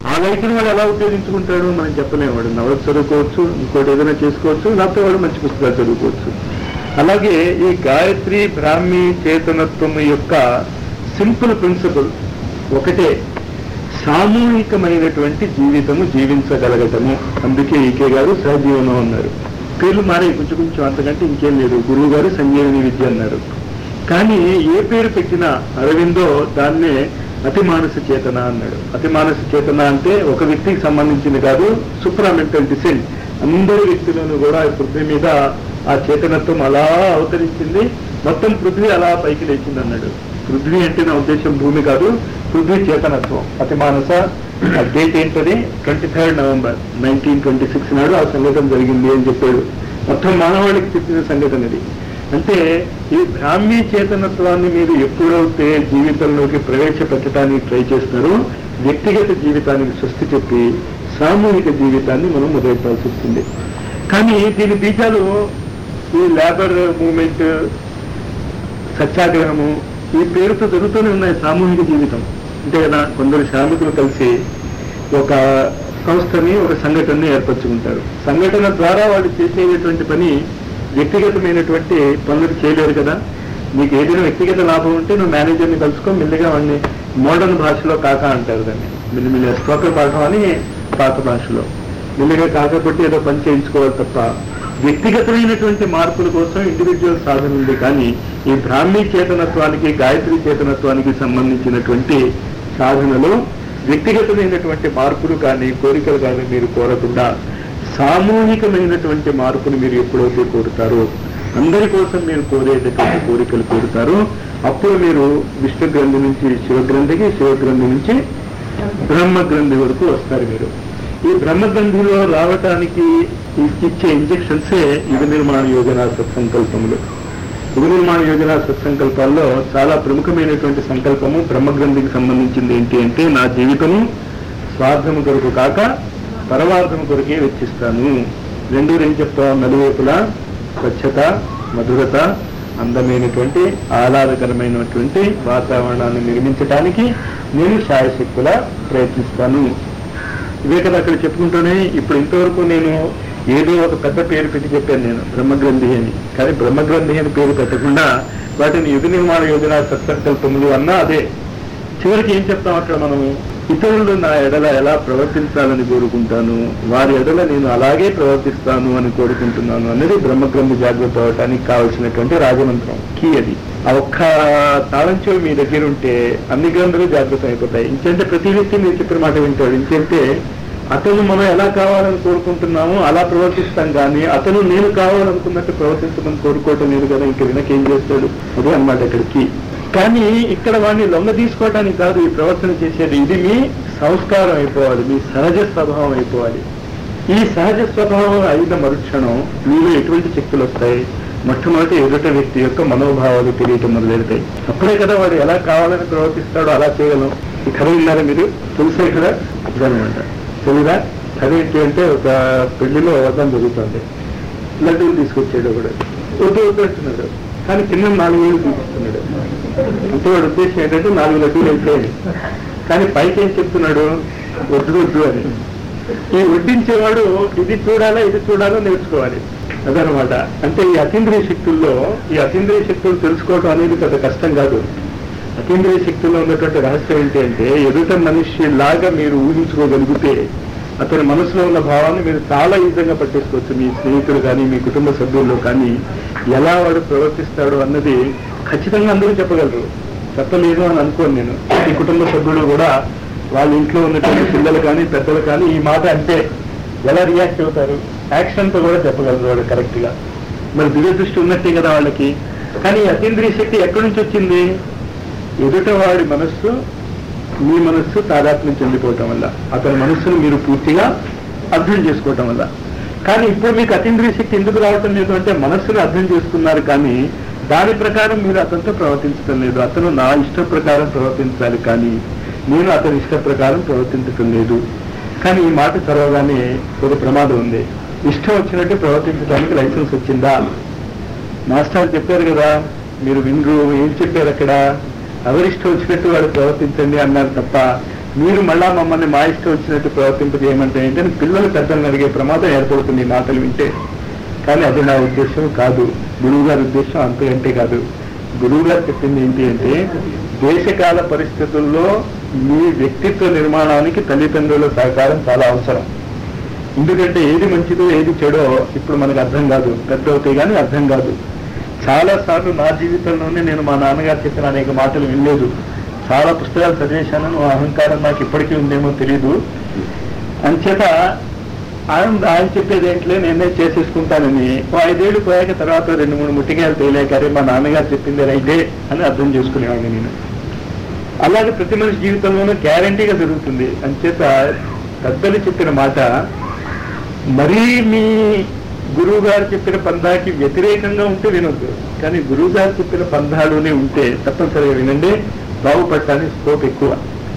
ఆ లైట్ని వాడు ఎలా ఉపయోగించుకుంటాడు మనం చెప్పలేము వాడు నవల చదువుకోవచ్చు ఇంకోటి ఏదైనా చేసుకోవచ్చు లేకపోతే వాడు మంచి పుస్తకాలు చదువుకోవచ్చు అలాగే ఈ గాయత్రి బ్రాహ్మీ చేతనత్వం యొక్క సింపుల్ ప్రిన్సిపల్ ఒకటే సామూహికమైనటువంటి జీవితము జీవించగలగటము అందుకే ఈకే గారు సహజీవనం అన్నారు పేర్లు మారే కొంచెం కొంచెం అంతకంటే ఇంకేం లేదు గురువు గారు సంజీవని విద్య అన్నారు కానీ ఏ పేరు పెట్టినా అరవిందో దాన్నే అతి మానస చేతన అన్నాడు అతి మానస చేతన అంటే ఒక వ్యక్తికి సంబంధించింది కాదు సుప్రామెంటల్ డిసెంట్ అందరి వ్యక్తులను కూడా ఈ పృథ్వీ మీద ఆ చేతనత్వం అలా అవతరించింది మొత్తం పృథ్వీ అలా పైకి లేచింది అన్నాడు పృథ్వీ అంటే నా ఉద్దేశం భూమి కాదు పృథ్వీ చేతనత్వం అతి మానస ఆ డేట్ ఏంటది twenty third November nineteen twenty six నాడు ఆ సంఘటన జరిగింది అని చెప్పాడు మొత్తం మానవాళికి చెప్పిన సంఘటన ఇది అంటే ఈ బ్రాహ్మీ చేతనత్వాన్ని మీరు ఎప్పుడైతే జీవితంలోకి ప్రవేశపెట్టడానికి ట్రై చేస్తారో వ్యక్తిగత జీవితానికి స్వస్తి చెప్పి సామూహిక జీవితాన్ని మనం మొదలెట్టాల్సి వస్తుంది కానీ దీని బీజాలు ఈ లేబర్ మూమెంట్ సత్యాగ్రహము ఈ పేరుతో జరుగుతూనే ఉన్నాయి సామూహిక జీవితం అంతే కదా కొందరు శ్రామికులు కలిసి ఒక సంస్థని ఒక సంఘటనని ఏర్పరచుకుంటారు సంఘటన ద్వారా వాళ్ళు చేసేటటువంటి పని వ్యక్తిగతమైనటువంటి పనులు చేయలేరు కదా నీకు ఏదైనా వ్యక్తిగత లాభం ఉంటే నువ్వు మేనేజర్ని కలుసుకో మెల్లిగా వాడిని మోడర్న్ భాషలో కాక అంటారు దాన్ని మెల్లిమెల్లి స్పోకర్ భాష అని పాత భాషలో మెల్లిగా కాకపోతే ఏదో పని చేయించుకోవాలి తప్ప వ్యక్తిగతమైనటువంటి మార్పుల కోసం ఇండివిజువల్ సాధన ఉంది కానీ ఈ బ్రాహ్మీ చేతనత్వానికి గాయత్రి చేతనత్వానికి సంబంధించినటువంటి సాధనలో వ్యక్తిగతమైనటువంటి మార్పులు కానీ కోరికలు కానీ మీరు కోరకుండా సామూహికమైనటువంటి మార్పును మీరు ఎప్పుడైతే కోరుతారో అందరి కోసం మీరు కోరేటటువంటి కోరికలు కోరుతారో అప్పుడు మీరు విష్ణు గ్రంథి నుంచి శివగ్రంథికి శివగ్రంథి నుంచి బ్రహ్మ గ్రంథి వరకు వస్తారు మీరు ఈ బ్రహ్మగ్రంథిలో రావటానికి ఇచ్చే ఇంజెక్షన్సే యుగ నిర్మాణ యోజన సత్సంకల్పములు యుగ నిర్మాణ యోజన సత్సంకల్పాల్లో చాలా ప్రముఖమైనటువంటి సంకల్పము బ్రహ్మగ్రంథికి సంబంధించింది ఏంటి అంటే నా జీవితము స్వార్థము కొరకు కాక పరమార్థము కొరకే వెచ్చిస్తాను రెండు ఏం చెప్తాం నలువైపులా స్వచ్ఛత మధురత అందమైనటువంటి ఆహ్లాదకరమైనటువంటి వాతావరణాన్ని నిర్మించడానికి నేను శాయశక్తుల ప్రయత్నిస్తాను ఇవే కదా అక్కడ చెప్పుకుంటూనే ఇప్పుడు ఇంతవరకు నేను ఏదో ఒక పెద్ద పేరు పెట్టి చెప్పాను నేను బ్రహ్మగ్రంథి అని కానీ బ్రహ్మగ్రంథి అని పేరు పెట్టకుండా వాటిని యుగ నిర్మాణ యోజన సత్సంకల్పములు అన్నా అదే చివరికి ఏం చెప్తాం అక్కడ మనము ఇతరులు నా ఎడల ఎలా ప్రవర్తించాలని కోరుకుంటాను వారి ఎడల నేను అలాగే ప్రవర్తిస్తాను అని కోరుకుంటున్నాను అనేది బ్రహ్మగ్రంథి జాగ్రత్త అవటానికి కావలసినటువంటి రాజమంత్రం కీ అది ఆ ఒక్క తాళం చెవి మీ దగ్గర ఉంటే అన్ని గ్రంథాలు జాగ్రత్త అయిపోతాయి ఇంకంటే ప్రతి వ్యక్తి మీరు చెప్పిన మాట వింటాడు ఇంకంటే అతను మనం ఎలా కావాలని కోరుకుంటున్నామో అలా ప్రవర్తిస్తాం కానీ అతను నేను కావాలనుకున్నట్టు ప్రవర్తించమని కోరుకోవటం లేదు కదా ఇంక వెనకేం చేస్తాడు అదే అన్నమాట ఇక్కడికి కానీ ఇక్కడ వాడిని లొంగ తీసుకోవడానికి కాదు ఈ ప్రవర్తన చేసేది ఇది మీ సంస్కారం అయిపోవాలి మీ సహజ స్వభావం అయిపోవాలి ఈ సహజ స్వభావం అయిన మరుక్షణం మీలో ఎటువంటి శక్తులు వస్తాయి మొట్టమొదటి ఎదుట వ్యక్తి యొక్క మనోభావాలు తెలియటం మొదలెడతాయి అప్పుడే కదా వాడు ఎలా కావాలని ప్రవర్తిస్తాడో అలా చేయగలం ఈ కథ విన్నారా మీరు తెలుసా ఇక్కడ ఇదనమాట తెలీదా కథ ఏంటి అంటే ఒక పెళ్లిలో వద్దం జరుగుతుంది లడ్డూలు తీసుకొచ్చాడు ఒకడు వద్దు వద్దు అంటున్నాడు కానీ కింద నాలుగు వేలు చూపిస్తున్నాడు అంటే వాడు ఉద్దేశం ఏంటంటే నాలుగు లడ్డూలు అయిపోయాయి కానీ పైకి ఏం చెప్తున్నాడు వద్దు వద్దు అని ఈ వడ్డించేవాడు ఇది చూడాలా ఇది చూడాలో నేర్చుకోవాలి అదనమాట అంటే ఈ అతీంద్రియ శక్తుల్లో ఈ అతీంద్రియ శక్తులు తెలుసుకోవడం అనేది పెద్ద కష్టం కాదు అతీంద్రియ శక్తుల్లో ఉన్నటువంటి రహస్యం ఏంటి అంటే ఎదుట మనిషి లాగా మీరు ఊహించుకోగలిగితే అతని మనసులో ఉన్న భావాన్ని మీరు చాలా ఈజీగా పట్టేసుకోవచ్చు మీ స్నేహితులు కానీ మీ కుటుంబ సభ్యుల్లో కానీ ఎలా వాడు ప్రవర్తిస్తాడు అన్నది ఖచ్చితంగా అందరూ చెప్పగలరు చెప్పలేదు అని అనుకోను నేను ఈ కుటుంబ సభ్యులు కూడా వాళ్ళ ఇంట్లో ఉన్నటువంటి పిల్లలు కానీ పెద్దలు కానీ ఈ మాట అంటే ఎలా రియాక్ట్ అవుతారు యాక్షన్ తో కూడా చెప్పగలరు వాడు కరెక్ట్ గా మరి దివ్య దృష్టి ఉన్నట్టే కదా వాళ్ళకి కానీ ఈ అతీంద్రియ శక్తి ఎక్కడి నుంచి వచ్చింది ఎదుట వాడి మనస్సు మీ మనస్సు తాదాత్మ్యం చెందిపోవటం వల్ల అతని మనస్సును మీరు పూర్తిగా అర్థం చేసుకోవటం వల్ల కానీ ఇప్పుడు మీకు అతీంద్రియ శక్తి ఎందుకు రావటం లేదు అంటే మనస్సును అర్థం చేసుకున్నారు కానీ దాని ప్రకారం మీరు అతనితో ప్రవర్తించడం లేదు అతను నా ఇష్ట ప్రకారం ప్రవర్తించాలి కానీ నేను అతని ఇష్ట ప్రకారం ప్రవర్తించటం లేదు కానీ ఈ మాట చదవగానే ఒక ప్రమాదం ఉంది ఇష్టం వచ్చినట్టు ప్రవర్తించడానికి లైసెన్స్ వచ్చిందా మాస్టర్ చెప్పారు కదా మీరు వినరు ఏం చెప్పారు అక్కడ ఎవరిష్టం వచ్చినట్టు వాడు ప్రవర్తించండి అన్నారు తప్ప మీరు మళ్ళా మమ్మల్ని మా ఇష్టం వచ్చినట్టు ప్రవర్తింపజేయమంటే ఏంటంటే పిల్లలు పెద్దలను అడిగే ప్రమాదం ఏర్పడుతుంది ఈ మాటలు వింటే కానీ అది నా ఉద్దేశం కాదు గురువు గారి ఉద్దేశం అంతకంటే కాదు గురువు గారు చెప్పింది ఏంటి అంటే దేశకాల పరిస్థితుల్లో మీ వ్యక్తిత్వ నిర్మాణానికి తల్లిదండ్రుల సహకారం చాలా అవసరం ఎందుకంటే ఏది మంచిదో ఏది చెడో ఇప్పుడు మనకు అర్థం కాదు పెద్ద అవుతాయి కానీ అర్థం కాదు చాలా సార్లు నా జీవితంలోనే నేను మా నాన్నగారు చెప్పిన అనేక మాటలు వినలేదు చాలా పుస్తకాలు చదివేశాను ఆ అహంకారం నాకు ఇప్పటికీ ఉందేమో తెలియదు అంచేత ఆయన ఆయన చెప్పేది ఏంట్లే నేనే చేసేసుకుంటానని ఓ ఐదేళ్లు పోయాక తర్వాత రెండు మూడు ముట్టికాయలు తేలేకరే మా నాన్నగారు చెప్పింది రైతే అని అర్థం చేసుకునేవాడిని నేను అలాగే ప్రతి మనిషి జీవితంలోనూ గ్యారంటీగా జరుగుతుంది అంచేత పెద్దలు చెప్పిన మాట మరీ మీ గురువు గారు చెప్పిన పందాకి వ్యతిరేకంగా ఉంటే వినొద్దు కానీ గురువు గారు చెప్పిన పందాలోనే ఉంటే తప్పనిసరిగా వినండి బాగుపడటానికి స్కోప్ ఎక్కువ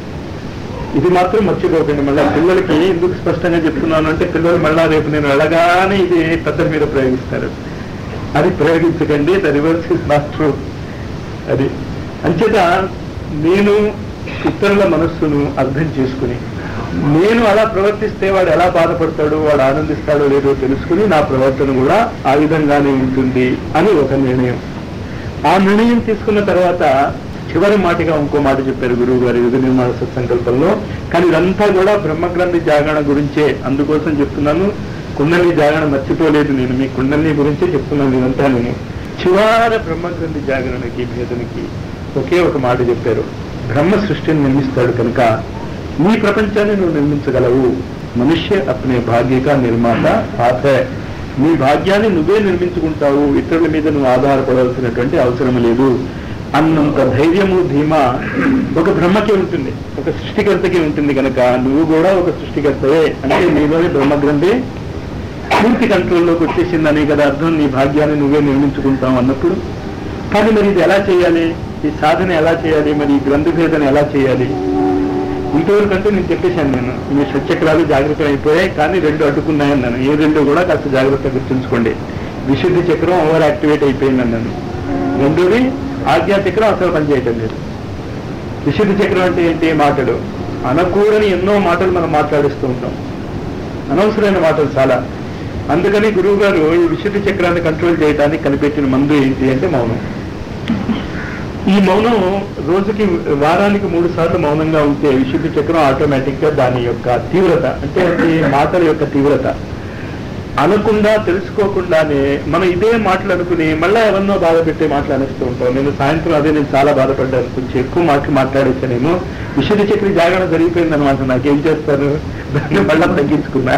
ఇది మాత్రం మర్చిపోకండి మళ్ళీ పిల్లలకి ఎందుకు స్పష్టంగా చెప్తున్నాను అంటే పిల్లలు మళ్ళా రేపు నేను వెళ్ళగానే ఇది పెద్దల మీద ప్రయోగిస్తారు అది ప్రయోగించకండి the reverse is not true అది అంచేత నేను ఇతరుల మనస్సును అర్థం చేసుకుని నేను అలా ప్రవర్తిస్తే వాడు ఎలా బాధపడతాడు వాడు ఆనందిస్తాడో లేదో తెలుసుకుని నా ప్రవర్తన కూడా ఆ విధంగానే ఉంటుంది అని ఒక నిర్ణయం ఆ నిర్ణయం తీసుకున్న తర్వాత చివరి మాటగా ఇంకో మాట చెప్పారు గురువు గారు యుగ నిర్మాణ సత్సంకల్పంలో కానీ ఇదంతా కూడా బ్రహ్మగ్రంథి జాగరణ గురించే అందుకోసం చెప్తున్నాను కుండలి జాగరణ మర్చిపోలేదు నేను మీ కుండలి గురించే చెప్తున్నాను ఇదంతా నేను చివర బ్రహ్మగ్రంథి జాగరణకి భేదనికి ఒకే ఒక మాట చెప్పారు బ్రహ్మ సృష్టిని నిర్మిస్తాడు కనుక నీ ప్రపంచాన్ని నువ్వు నిర్మించగలవు మనుష్య అప్నే భాగ్యక నిర్మాత ఆశ నీ భాగ్యాన్ని నువ్వే నిర్మించుకుంటావు ఇతరుల మీద నువ్వు ఆధారపడవలసినటువంటి అవసరం లేదు అన్నంత ధైర్యము ధీమా ఒక బ్రహ్మకి ఉంటుంది ఒక సృష్టికర్తకి ఉంటుంది కనుక నువ్వు కూడా ఒక సృష్టికర్తవే అంటే నీలోని బ్రహ్మగ్రంథి పూర్తి కంట్రోల్లోకి వచ్చేసిందని కదా అర్థం నీ భాగ్యాన్ని నువ్వే నిర్మించుకుంటావు అన్నప్పుడు కానీ మరి ఇది ఎలా చేయాలి ఈ సాధన ఎలా చేయాలి మరి ఈ గ్రంథ భేదన ఎలా చేయాలి ఇంతవరకు అంటే నేను చెప్పేశాను నేను మీ సత్యక్రాలు జాగ్రత్త అయిపోయాయి కానీ రెండు అడ్డుకున్నాయన్నాను ఏ రెండు కూడా కాస్త జాగ్రత్తగా గుర్తుంచుకోండి విశుద్ధి చక్రం ఓవర్ యాక్టివేట్ అయిపోయింది అన్నాను రెండోది ఆజ్ఞా చక్రం అసలు పనిచేయటం లేదు విశుద్ధి చక్రం అంటే ఏంటి మాటలు అనకూడని ఎన్నో మాటలు మనం మాట్లాడిస్తూ ఉంటాం అనవసరమైన మాటలు చాలా అందుకని గురువు గారు ఈ విశుద్ధి చక్రాన్ని కంట్రోల్ చేయడానికి కనిపెట్టిన మందు ఏంటి అంటే మౌనం ఈ మౌనం రోజుకి వారానికి మూడు సార్లు మౌనంగా ఉంటే విశుద్ధి చక్రం ఆటోమేటిక్ గా దాని యొక్క తీవ్రత అంటే అది మాటల యొక్క తీవ్రత అనకుండా తెలుసుకోకుండానే మనం ఇదే మాటలు అనుకుని మళ్ళా ఎవరినో బాధ పెట్టే మాటలు అనేస్తూ ఉంటాం నేను సాయంత్రం అదే నేను చాలా బాధపడ్డాను కొంచెం ఎక్కువ మాటలు మాట్లాడేసానేమో విశుద్ధి చక్రి జాగరణ జరిగిపోయింది అనమాట నాకేం చేస్తారు దాన్ని మళ్ళా తగ్గించుకున్నా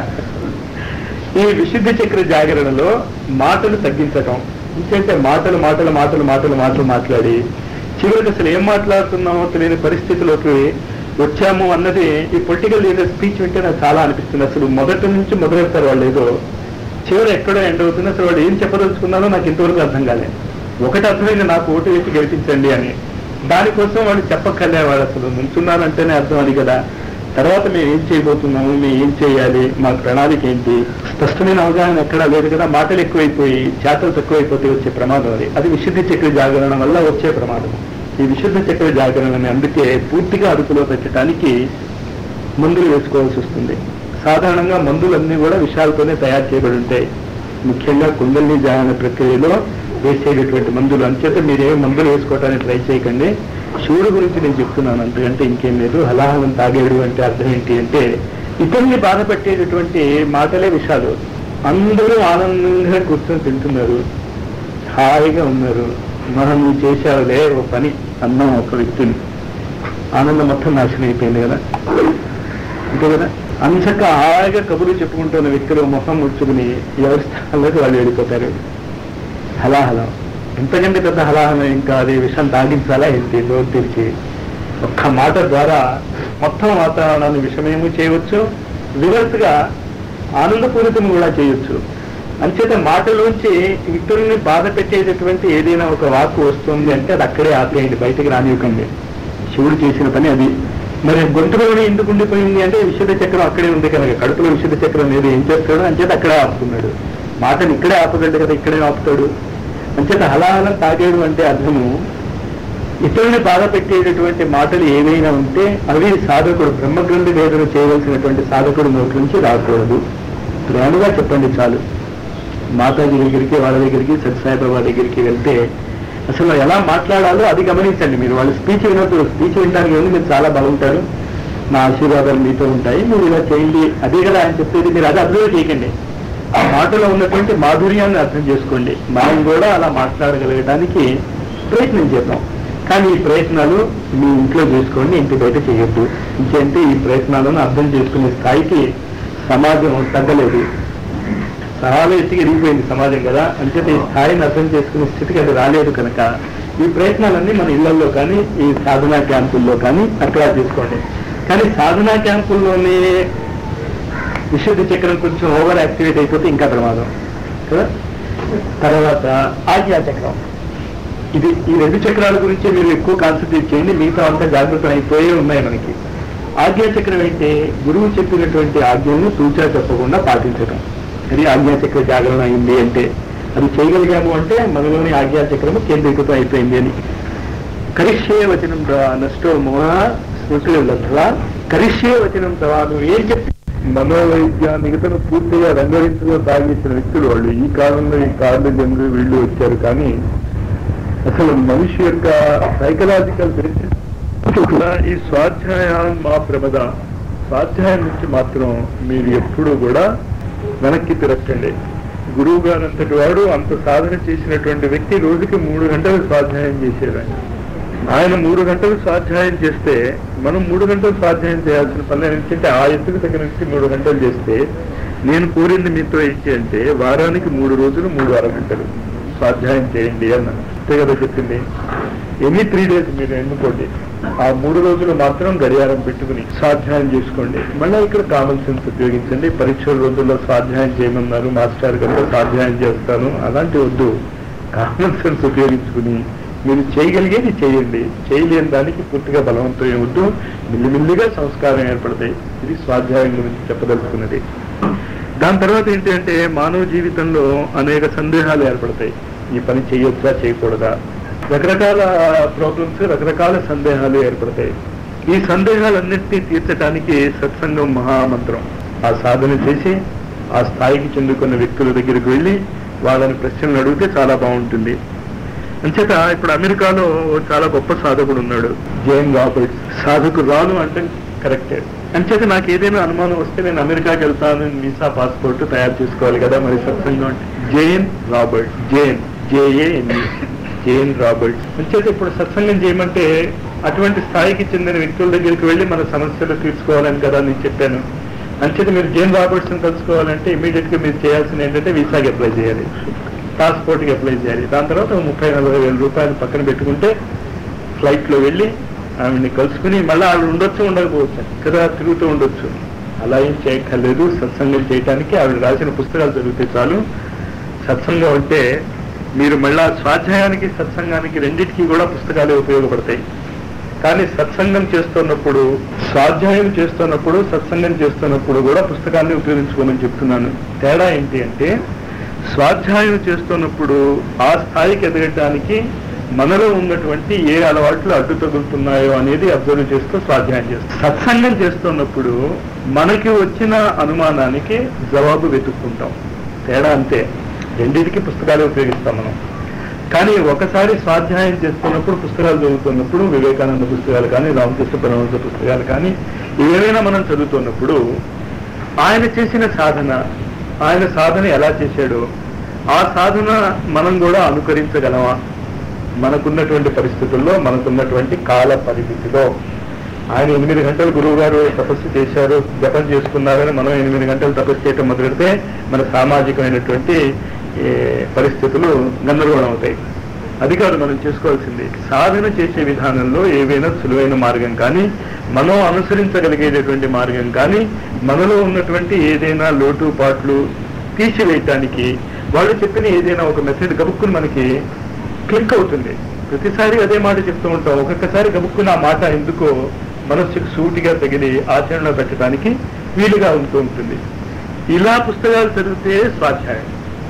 ఈ విశుద్ధి చక్ర జాగరణలో మాటలు తగ్గించటం ఇంకంటే మాటలు మాటలు మాటలు మాటలు మాటలు మాట్లాడి చివరికి అసలు ఏం మాట్లాడుతున్నామో తెలియని పరిస్థితిలోకి వచ్చాము అన్నది ఈ పొలిటికల్ లీడర్ స్పీచ్ వింటే నాకు చాలా అనిపిస్తుంది అసలు మొదటి నుంచి మొదలెడతారు వాళ్ళు ఏదో చివరి ఎక్కడో ఎండ్ అవుతుంది అసలు వాళ్ళు ఏం చెప్పదలుచుకున్నారో నాకు ఇంతవరకు అర్థం కాలేదు ఒకటి అర్థమైంది నాకు ఓటు వేసి గెలిపించండి అని దానికోసం వాళ్ళు చెప్పక్కర్లే వాళ్ళు అసలు నుంచున్నారంటేనే అర్థం అది కదా తర్వాత మేము ఏం చేయబోతున్నాము మేము ఏం చేయాలి మా ప్రణాళిక ఏంటి స్పష్టమైన అవగాహన ఎక్కడా లేదు కదా మాటలు ఎక్కువైపోయి చేతలు తక్కువైపోతే వచ్చే ప్రమాదం అది అది విశుద్ధి చక్ర జాగరణ వల్ల వచ్చే ప్రమాదం ఈ విశుద్ధ చక్ర జాగరణని అందుకే పూర్తిగా అదుపులో పెట్టడానికి మందులు వేసుకోవాల్సి వస్తుంది సాధారణంగా మందులన్నీ కూడా విషయాలతోనే తయారు చేయబడి ఉంటాయి ముఖ్యంగా కుండలిని జాగరణ ప్రక్రియలో వేసేటటువంటి మందులు అంచేత మీరేం మందులు వేసుకోవడానికి ట్రై చేయకండి శివుడు గురించి నేను చెప్తున్నాను అంతకంటే ఇంకేం లేదు హలాహలం తాగేడు అంటే అర్థం ఏంటి అంటే ఇతరుల్ని బాధ పెట్టేటటువంటి మాటలే విషయాలు అందరూ ఆనందంగా కూర్చొని తింటున్నారు హాయిగా ఉన్నారు మనం నువ్వు చేసావులే ఓ పని అన్నాం ఒక వ్యక్తిని ఆనందం మొత్తం నాశనం అయిపోయింది కదా అంతే కదా అంచక హాయిగా కబుర్లు చెప్పుకుంటున్న వ్యక్తులు మొహం ముచ్చుకుని ఎవరి స్థానంలోకి వాళ్ళు వెళ్ళిపోతారు హలాహలం ఎంతకంటే పెద్ద హలాహలం ఇంకా అది విషయం తాగించాలా ఏంటి నోరు తెరిచి ఒక్క మాట ద్వారా మొత్తం వాతావరణాన్ని విషమేమో చేయవచ్చు రివర్స్ గా ఆనందపూరితం కూడా చేయొచ్చు అంచేత మాటలోంచి ఇతరుల్ని బాధ పెట్టేటటువంటి ఏదైనా ఒక వాక్కు వస్తుంది అంటే అది అక్కడే ఆపేయండి బయటికి రానివ్వకండి శివుడు చేసిన పని అది మరి గొంతులోనే ఎందుకు ఉండిపోయింది అంటే విశుద్ధ చక్రం అక్కడే ఉంది కనుక కడుపులో విశుద్ధ చక్రం అనేది ఏం చేస్తాడు అంచేత అక్కడే ఆపుతున్నాడు మాటని ఇక్కడే ఆపగలడు కదా ఇక్కడే ఆపుతాడు అంచేత హలాహలం తాగేడు అంటే అర్థము ఇతరుని బాధ పెట్టేటటువంటి మాటలు ఏవైనా ఉంటే అవి సాధకుడు బ్రహ్మగ్రంథి వేదన చేయవలసినటువంటి సాధకుడు నోటి నుంచి రాకూడదు ప్రేమగా చెప్పండి చాలు మాతాజీ దగ్గరికి వాళ్ళ దగ్గరికి సత్యసాయిబాబా దగ్గరికి వెళ్తే అసలు ఎలా మాట్లాడాలో అది గమనించండి మీరు వాళ్ళ స్పీచ్ వినప్పుడు స్పీచ్ వినడానికి ఉంది మీరు చాలా బాగుంటారు నా ఆశీర్వాదాలు మీతో ఉంటాయి మీరు ఇలా చేయండి అదే కదా ఆయన చెప్పేది మీరు అది అర్థం చేయకండి ఆ మాటలో ఉన్నటువంటి మాధుర్యాన్ని అర్థం చేసుకోండి మనం కూడా అలా మాట్లాడగలగడానికి ప్రయత్నం చేద్దాం కానీ ఈ ప్రయత్నాలు మీ ఇంట్లో చేసుకోండి ఇంటి బయట చేయొద్దు ఇంకేంటే ఈ ప్రయత్నాలను అర్థం చేసుకునే స్థాయికి సమాజం తగ్గలేదు చాలా ఎత్తుకి ఎదిగిపోయింది సమాజం కదా అంచేత ఈ స్థాయిని అర్థం చేసుకునే స్థితికి అది రాలేదు కనుక ఈ ప్రయత్నాలన్నీ మన ఇళ్లలో కానీ ఈ సాధనా క్యాంపుల్లో కానీ అక్కడ చేసుకోండి కానీ సాధనా క్యాంపుల్లోనే విశుద్ధ చక్రం కొంచెం ఓవర్ యాక్టివేట్ అయిపోతే ఇంకా ప్రమాదం కదా తర్వాత ఆజ్ఞా చక్రం ఇది ఈ రెండు చక్రాల గురించి మీరు ఎక్కువ కాన్సన్ట్రేట్ చేయండి మిగతా అంతా జాగ్రత్త అయిపోయే ఉన్నాయి మనకి ఆజ్ఞా చక్రం అంటే గురువు చెప్పినటువంటి ఆజ్ఞలను తూచా చెప్పకుండా పాటించడం అది ఆజ్ఞా చక్ర జాగరణ అయింది అంటే అది చేయగలిగాము అంటే మనలోని ఆజ్ఞా చక్రము కేంద్రీకృతం అయిపోయింది అని కరిష్యే వచనం ద్వారా నష్టో మోహ స్మృతులు లబ్ధ కరిష్యే వచనం ద్వారా నువ్వు ఏం చెప్పి మనోవైజ్ఞానికతను పూర్తిగా రంగరించలో తాగేసిన వ్యక్తులు వాళ్ళు ఈ కాలంలో ఈ కార్లు జనులు వీళ్ళు వచ్చారు కానీ అసలు మనిషి యొక్క సైకలాజికల్ ఈ స్వాధ్యాయం మా ప్రమద స్వాధ్యాయం నుంచి మాత్రం మీరు ఎప్పుడూ కూడా వెనక్కి తిరగండి గురువు గారు అంతటి వాడు అంత సాధన చేసినటువంటి వ్యక్తి రోజుకి మూడు గంటలు స్వాధ్యాయం చేసేది ఆయన. ఆయన మూడు గంటలు స్వాధ్యాయం చేస్తే మనం మూడు గంటలు స్వాధ్యాయం చేయాల్సిన పని ఏంటంటే ఆ ఎత్తుకు దగ్గర నుంచి మూడు గంటలు చేస్తే నేను కోరింది మీతో ఏంటి అంటే వారానికి మూడు రోజులు మూడు అరగంటలు స్వాధ్యాయం చేయండి అన్న అంతే కదా చెప్పింది ఎనీ త్రీ డేస్ మీరు ఎన్నుకోండి ఆ మూడు రోజులు మాత్రం గడియారం పెట్టుకుని స్వాధ్యాయం చేసుకోండి మళ్ళీ ఇక్కడ కామన్ సెన్స్ ఉపయోగించండి పరీక్షల రోజుల్లో స్వాధ్యాయం చేయమన్నారు మాస్టర్ కనుక స్వాధ్యాయం చేస్తాను అలాంటి వద్దు కామన్ సెన్స్ ఉపయోగించుకుని మీరు చేయగలిగేది చేయండి చేయలేని దానికి పూర్తిగా బలవంతం ఏమొద్దు మిల్లిమిల్లిగా సంస్కారం ఏర్పడతాయి ఇది స్వాధ్యాయం గురించి చెప్పదలుచుకున్నది దాని తర్వాత ఏంటి అంటే మానవ జీవితంలో అనేక సందేహాలు ఏర్పడతాయి ఈ పని చేయొచ్చా చేయకూడదా రకరకాల ప్రాబ్లమ్స్ రకరకాల సందేహాలు ఏర్పడతాయి ఈ సందేహాలన్నింటినీ తీర్చడానికి సత్సంగం మహామంత్రం ఆ సాధన చేసి ఆ స్థాయికి చెందుకున్న వ్యక్తుల దగ్గరికి వెళ్ళి వాళ్ళని ప్రశ్నలు అడిగితే చాలా బాగుంటుంది అంచేత ఇప్పుడు అమెరికాలో ఓ చాలా గొప్ప సాధకుడు ఉన్నాడు జేన్ రాబర్ట్స్ సాధకు రాను అంటే కరెక్టే అంచేత నాకు ఏదైనా అనుమానం వస్తే నేను అమెరికాకి వెళ్తాను వీసా పాస్పోర్ట్ తయారు చేసుకోవాలి కదా మరి సత్సంగం అంటే Jane Robert Jane J A N Jane Roberts అంచేత ఇప్పుడు సత్సంగం చేయమంటే అటువంటి స్థాయికి చెందిన వ్యక్తుల దగ్గరికి వెళ్ళి మన సమస్యలు తీర్చుకోవాలని కదా నేను చెప్పాను అంచేత మీరు జేన్ రాబర్ట్స్ కలుసుకోవాలంటే ఇమీడియట్ గా మీరు చేయాల్సింది ఏంటంటే వీసాకి అప్లై చేయాలి పాస్పోర్ట్ కి అప్లై చేయాలి దాని తర్వాత ఒక ముప్పై నలభై వేల రూపాయలు పక్కన పెట్టుకుంటే ఫ్లైట్ లో వెళ్ళి ఆవిడ్ని కలుసుకుని మళ్ళీ ఆవిడ ఉండొచ్చు ఉండకపోవచ్చు కదా తిరుగుతూ ఉండొచ్చు అలా ఏం చేయక్కర్లేదు సత్సంగం చేయడానికి ఆవిడ రాసిన పుస్తకాలు చదివితే చాలు సత్సంగం అంటే మీరు మళ్ళా స్వాధ్యాయానికి సత్సంగానికి రెండింటికి కూడా పుస్తకాలే ఉపయోగపడతాయి కానీ సత్సంగం చేస్తున్నప్పుడు స్వాధ్యాయం చేస్తున్నప్పుడు సత్సంగం చేస్తున్నప్పుడు కూడా పుస్తకాన్ని ఉపయోగించుకోమని చెప్తున్నాను తేడా ఏంటి అంటే స్వాధ్యాయం చేస్తున్నప్పుడు ఆ స్థాయికి ఎదగటానికి మనలో ఉన్నటువంటి ఏ అలవాట్లు అడ్డు తగులుతున్నాయో అనేది అబ్జర్వ్ చేస్తూ స్వాధ్యాయం చేస్తాం సత్సంగం చేస్తున్నప్పుడు మనకి వచ్చిన అనుమానానికి జవాబు వెతుక్కుంటాం తేడా అంతే రెండింటికి పుస్తకాలు ఉపయోగిస్తాం మనం కానీ ఒకసారి స్వాధ్యాయం చేస్తున్నప్పుడు పుస్తకాలు చదువుతున్నప్పుడు వివేకానంద పుస్తకాలు కానీ రామకృష్ణ పరమహంస పుస్తకాలు కానీ ఏవైనా మనం చదువుతున్నప్పుడు ఆయన చేసిన సాధన ఆయన సాధన ఎలా చేశాడో ఆ సాధన మనం కూడా అనుకరించగలమా మనకున్నటువంటి పరిస్థితుల్లో మనకున్నటువంటి కాల పరిమితిలో ఆయన ఎనిమిది గంటలు గురువు గారు తపస్సు చేశారు జపం చేసుకున్నారని మనం ఎనిమిది గంటలు తపస్సు చేయటం మొదలెడితే మన సామాజికమైనటువంటి ఏ, పరిస్థితులు గందరగోళం అవుతాయి అది కాదు మనం చేసుకోవాల్సింది సాధన చేసే విధానంలో ఏవైనా సులువైన మార్గం కానీ మనం అనుసరించగలిగేటటువంటి మార్గం కానీ మనలో ఉన్నటువంటి ఏదైనా లోటుపాట్లు తీసివేయటానికి వాళ్ళు చెప్పిన ఏదైనా ఒక మెసేజ్ గబుక్కుని మనకి క్లిక్ అవుతుంది ప్రతిసారి అదే మాట చెప్తూ ఉంటాం ఒక్కొక్కసారి గబుక్కుని ఆ మాట ఎందుకో మనస్సుకు సూటిగా తగిలి ఆచరణలో పెట్టడానికి వీలుగా ఉంటూ ఉంటుంది ఇలా పుస్తకాలు చదివితే స్వాధ్యాయం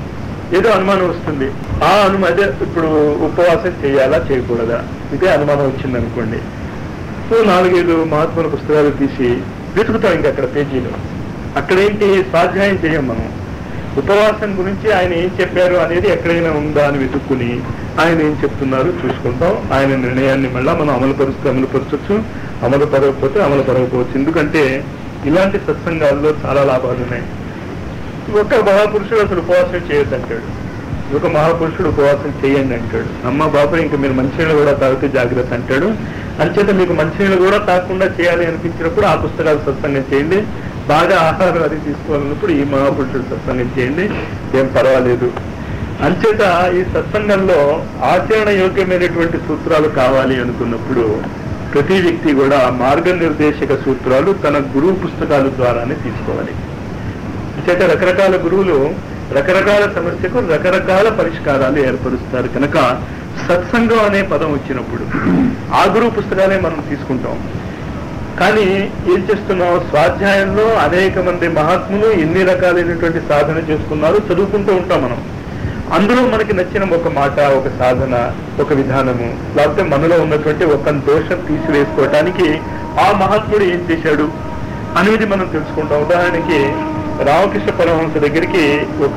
ఏదో అనుమానం వస్తుంది ఆ అనుమానం అదే ఇప్పుడు ఉపవాసం చేయాలా చేయకూడదా ఇదే అనుమానం వచ్చింది అనుకోండి సో నాలుగైదు మహాత్ముల పుస్తకాలు తీసి వెతుకుతాం ఇంకా అక్కడ పేజీలో అక్కడేంటి స్వాధ్యాయం చేయం మనం ఉపవాసం గురించి ఆయన ఏం చెప్పారు అనేది ఎక్కడైనా ఉందా అని వెతుక్కుని ఆయన ఏం చెప్తున్నారు చూసుకుంటాం ఆయన నిర్ణయాన్ని మళ్ళా మనం అమలు పరుస్తూ అమలు పరచచ్చు అమలు పరగకపోతే అమలు పరగకపోవచ్చు ఎందుకంటే ఇలాంటి సత్సంగాల్లో చాలా లాభాలు ఉన్నాయి ఒక మహాపురుషుడు అసలు ఉపవాసం చేయొద్దు అంటాడు ఒక మహాపురుషుడు ఉపవాసం చేయండి అంటాడు అమ్మ బాబు ఇంకా మీరు మంచినీళ్ళు కూడా తాగితే జాగ్రత్త అంటాడు అంచేత మీకు మంచినీళ్ళు కూడా తాగకుండా చేయాలి అనిపించినప్పుడు ఆ పుస్తకాలు సత్సంగం చేయండి బాగా ఆహారం అది తీసుకోవాలన్నప్పుడు ఈ మహాపురుషుడు సత్సంగం చేయండి ఏం పర్వాలేదు అంచేత ఈ సత్సంగంలో ఆచరణ యోగ్యమైనటువంటి సూత్రాలు కావాలి అనుకున్నప్పుడు ప్రతి వ్యక్తి కూడా మార్గనిర్దేశక సూత్రాలు తన గురువు పుస్తకాల ద్వారానే తీసుకోవాలి చేత రకరకాల గురువులు రకరకాల సమస్యకు రకరకాల పరిష్కారాలు ఏర్పరుస్తారు కనుక సత్సంగం అనే పదం వచ్చినప్పుడు ఆ గురువు పుస్తకాలే మనం తీసుకుంటాం కానీ ఏం చేస్తున్నాం స్వాధ్యాయంలో అనేక మంది మహాత్ములు ఎన్ని రకాలైనటువంటి సాధన చేసుకున్నారు చదువుకుంటూ ఉంటాం మనం అందులో మనకి నచ్చిన ఒక మాట ఒక సాధన ఒక విధానము లేకపోతే మనలో ఉన్నటువంటి ఒక దోషం తీసివేసుకోవటానికి ఆ మహాత్ముడు ఏం చేశాడు అనేది మనం తెలుసుకుంటాం ఉదాహరణకి రామకృష్ణ పరమహంస దగ్గరికి ఒక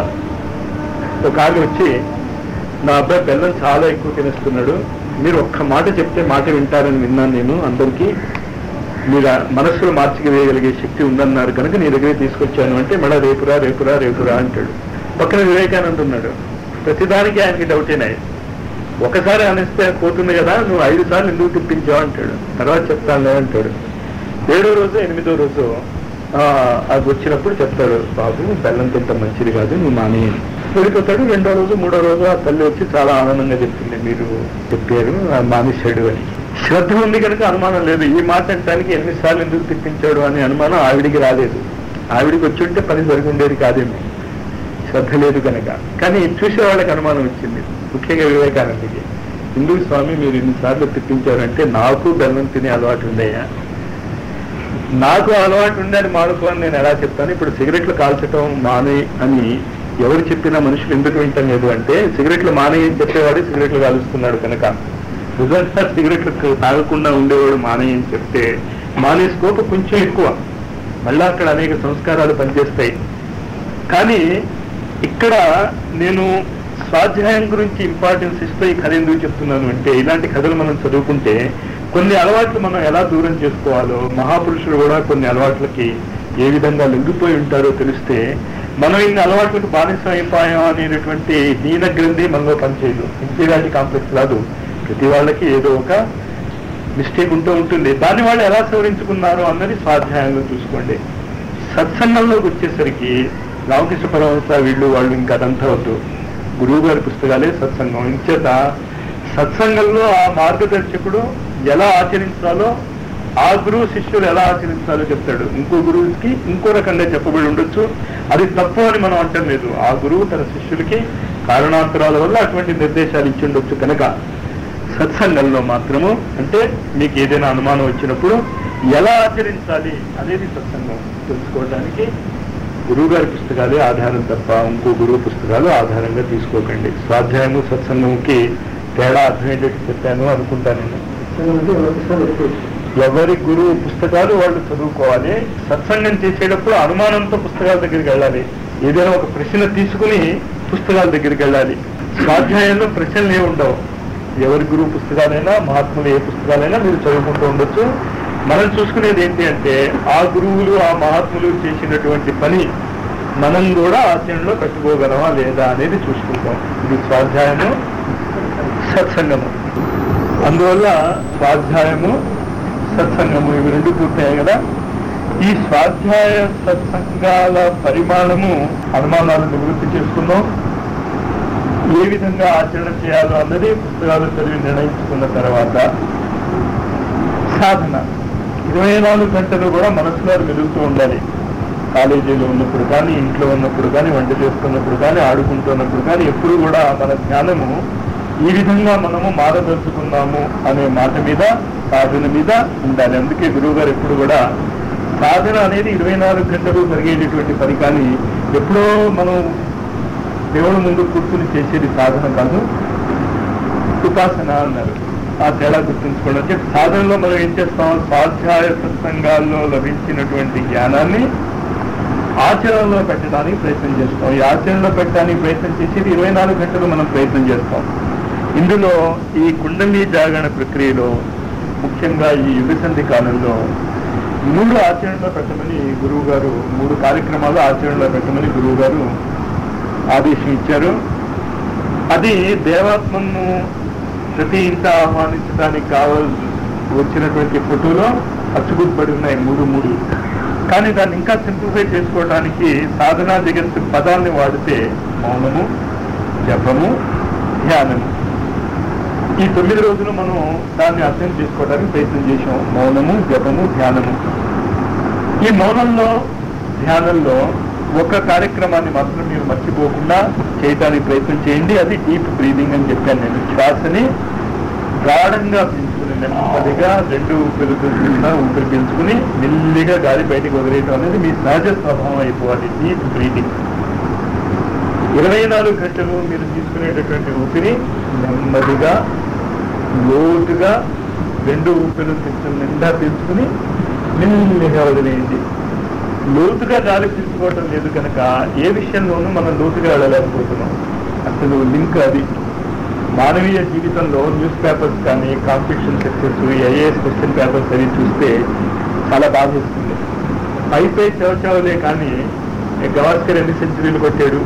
ఒక ఆమె వచ్చి నా అబ్బాయి బెల్లం చాలా ఎక్కువ తినేస్తున్నాడు మీరు ఒక్క మాట చెప్తే మాట వింటారని విన్నాను నేను అందరికీ మీరు ఆ మనస్సులో మార్చికి వేయగలిగే శక్తి ఉందన్నారు కనుక నీ దగ్గరే తీసుకొచ్చాను అంటే మళ్ళీ రేపురా రేపురా రేపురా అంటాడు పక్కన వివేకానంద ఉన్నాడు ప్రతిదానికి ఆయనకి డౌటేనాయి ఒకసారి అనిస్తే పోతుంది కదా నువ్వు ఐదు సార్లు ఎందుకు తిప్పించావు అంటాడు తర్వాత చెప్తానులే అంటాడు ఏడో రోజు ఎనిమిదో రోజు ఆ, అది వచ్చినప్పుడు చెప్తాడు బాబు బెల్లం తింట మంచిది కాదు నువ్వు మాని వెళ్ళిపోతాడు రెండో రోజు మూడో రోజు ఆ తల్లి వచ్చి చాలా ఆనందంగా చెప్తుంది మీరు చెప్పారు ఆ మానేశాడు అని శ్రద్ధ ఉంది కనుక అనుమానం లేదు ఈ మాట అంటానికి ఎన్నిసార్లు ఎందుకు తిప్పించాడు అనే అనుమానం ఆవిడికి రాలేదు ఆవిడికి వచ్చి ఉంటే పని జరిగి ఉండేది కాదేమో శ్రద్ధ లేదు కనుక కానీ చూసే వాళ్ళకి అనుమానం వచ్చింది ముఖ్యంగా వివేకానందకి హిందూ స్వామి మీరు ఇన్నిసార్లు తిప్పించారంటే నాకు బెల్లం తినే అలవాటు ఉందయ్యా నాకు అలవాటు ఉందని మానుకో అని నేను ఎలా చెప్తాను ఇప్పుడు సిగరెట్లు కాల్చటం మానే అని ఎవరు చెప్పినా మనుషులు ఎందుకు వింటం లేదు అంటే సిగరెట్లు మానే అని చెప్పేవాడు సిగరెట్లు కాలుస్తున్నాడు కనుక నిజంగా సిగరెట్లు తాగకుండా ఉండేవాడు మానే అని చెప్తే మానే స్కోప్ కొంచెం ఎక్కువ మళ్ళా అక్కడ అనేక సంస్కారాలు పనిచేస్తాయి కానీ ఇక్కడ నేను స్వాధ్యాయం గురించి ఇంపార్టెన్స్ ఇస్తూ ఈ కథ ఎందుకు చెప్తున్నాను అంటే ఇలాంటి కథలు మనం చదువుకుంటే కొన్ని అలవాట్లు మనం ఎలా దూరం చేసుకోవాలో మహాపురుషులు కూడా కొన్ని అలవాట్లకి ఏ విధంగా లొంగిపోయి ఉంటారో తెలిస్తే మనం ఇన్ని అలవాట్లకు బానిసం అయిపోయాం అనేటటువంటి హీన గ్రంథి మనలో పనిచేయదు ఇన్ఫీరియారిటీ కాంప్లెక్స్ రాదు ప్రతి వాళ్ళకి ఏదో ఒక మిస్టేక్ ఉంటూ ఉంటుంది దాన్ని వాళ్ళు ఎలా సవరించుకున్నారు అన్నది స్వాధ్యాయంలో చూసుకోండి సత్సంగంలోకి వచ్చేసరికి రామకృష్ణ పరమహంస వీళ్ళు వాళ్ళు ఇంకా అదంతా వద్దు గురువు గారి పుస్తకాలే సత్సంగం ఇంచేత సత్సంగంలో ఆ మార్గదర్శకుడు ఎలా ఆచరించాలో ఆ గురువు శిష్యులు ఎలా ఆచరించాలో చెప్తాడు ఇంకో గురువుకి ఇంకో రకంగా చెప్పబడి ఉండొచ్చు అది తప్పు అని మనం అంటం లేదు ఆ గురువు తన శిష్యులకి కారణాంతరాల వల్ల అటువంటి నిర్దేశాలు ఇచ్చి ఉండొచ్చు కనుక సత్సంగంలో మాత్రము అంటే మీకు ఏదైనా అనుమానం వచ్చినప్పుడు ఎలా ఆచరించాలి అనేది సత్సంగం తెలుసుకోవడానికి గురువు గారి పుస్తకాలే ఆధారం తప్ప ఇంకో గురువు పుస్తకాలు ఆధారంగా తీసుకోకండి స్వాధ్యాయము సత్సంగంకి తేడా అర్థమయ్యేటట్టు చెప్పాను అనుకుంటాను నేను ఎవరి గురువు పుస్తకాలు వాళ్ళు చదువుకోవాలి సత్సంగం చేసేటప్పుడు అనుమానంతో పుస్తకాల దగ్గరికి వెళ్ళాలి ఏదైనా ఒక ప్రశ్న తీసుకుని పుస్తకాల దగ్గరికి వెళ్ళాలి స్వాధ్యాయంలో ప్రశ్నలు ఏ ఉండవు ఎవరి గురువు పుస్తకాలైనా మహాత్ములు ఏ పుస్తకాలైనా మీరు చదువుకుంటూ ఉండొచ్చు మనం చూసుకునేది ఏంటి అంటే ఆ గురువులు ఆ మహాత్ములు చేసినటువంటి పని మనం కూడా ఆచరణలో పెట్టుకోగలమా లేదా అనేది చూసుకుంటాం ఇది స్వాధ్యాయము సత్సంగము అందువల్ల స్వాధ్యాయము సత్సంగము ఇవి రెండు పూర్తయ్యాయి కదా ఈ స్వాధ్యాయ సత్సంగాల పరిమాణము అనుమానాలు నివృత్తి చేసుకున్నాం ఏ విధంగా ఆచరణ చేయాలో అన్నది పుస్తకాలు చదివి నిర్ణయించుకున్న తర్వాత సాధన ఇరవై నాలుగు గంటలు కూడా మనసులో మెదులుతూ ఉండాలి కాలేజీలో ఉన్నప్పుడు కానీ ఇంట్లో ఉన్నప్పుడు కానీ వంట చేస్తున్నప్పుడు కానీ ఆడుకుంటున్నప్పుడు కానీ ఎప్పుడు కూడా మన ధ్యానము ఈ విధంగా మనము మారదలుచుకున్నాము అనే మాట మీద సాధన మీద ఉండాలి అందుకే గురువు గారు ఎప్పుడు కూడా సాధన అనేది ఇరవై నాలుగు గంటలు జరిగేటటువంటి పని కానీ ఎప్పుడో మనం దేవుడు ముందు కూర్చుని చేసేది సాధన కాదు ఉపాసన అన్నారు ఆ తేడా గుర్తుంచుకోండి అంటే సాధనలో మనం ఏం చేస్తాం స్వాధ్యాయ సత్సంగాల్లో లభించినటువంటి జ్ఞానాన్ని ఆచరణలో పెట్టడానికి ప్రయత్నం చేస్తాం ఈ ఆచరణలో పెట్టడానికి ప్రయత్నం చేసేది ఇరవై నాలుగు గంటలు మనం ప్రయత్నం చేస్తాం ఇందులో ఈ కుండలి జాగరణ ప్రక్రియలో ముఖ్యంగా ఈ యుగ సంధి కాలంలో మూడు ఆచరణలో పెట్టమని గురువు గారు మూడు కార్యక్రమాలు ఆచరణలో పెట్టమని గురువు గారు ఆదేశం ఇచ్చారు అది దేవాత్మను ప్రతి ఇంట ఆహ్వానించడానికి కావాల్సి వచ్చినటువంటి ఫోటోలో అచ్చుగుడ్బడి ఉన్నాయి మూడు మూడు కానీ దాన్ని ఇంకా సింప్లిఫై చేసుకోవడానికి సాధనా జగత్ పదాన్ని వాడితే మౌనము జపము ధ్యానము ఈ తొమ్మిది రోజులు మనం దాన్ని అర్థం చేసుకోవడానికి ప్రయత్నం చేసాం మౌనము జపము ధ్యానము ఈ మౌనంలో ధ్యానంలో ఒక కార్యక్రమాన్ని మాత్రం మీరు మర్చిపోకుండా చేయడానికి ప్రయత్నం చేయండి అది డీప్ బ్రీదింగ్ అని చెప్పాను నేను శ్వాసని గాఢంగా పీల్చుకుని నెమ్మదిగా రెండు ఊపిరి పీల్చుకున్నా ఊపిరి పీల్చుకుని మెల్లిగా గాలి బయటకు వదిలేయడం అనేది మీ సహజ స్వభావం అయిపోవాలి డీప్ బ్రీదింగ్ ఇరవై నాలుగు గంటలు మీరు తీసుకునేటటువంటి ఊపిరి నెమ్మదిగా లోతుగా రెండు ఊపిరి పీల్చుకుని నిండా పీల్చుకుని మెల్లిగా వదిలేయండి లోతుగా గాలి పీల్చుకోవటం లేదు కనుక ఏ విషయంలోనూ మనం లోతుగా వెళ్ళలేకపోతున్నాం అసలు లింక్ అది మానవీయ జీవితంలో న్యూస్ పేపర్స్ కానీ competition success I A S question papers అవి చూస్తే చాలా బాధిస్తుంది పై పై చవచవలే కానీ గవాస్కర్ ఎన్ని సెంచరీలు కొట్టాడు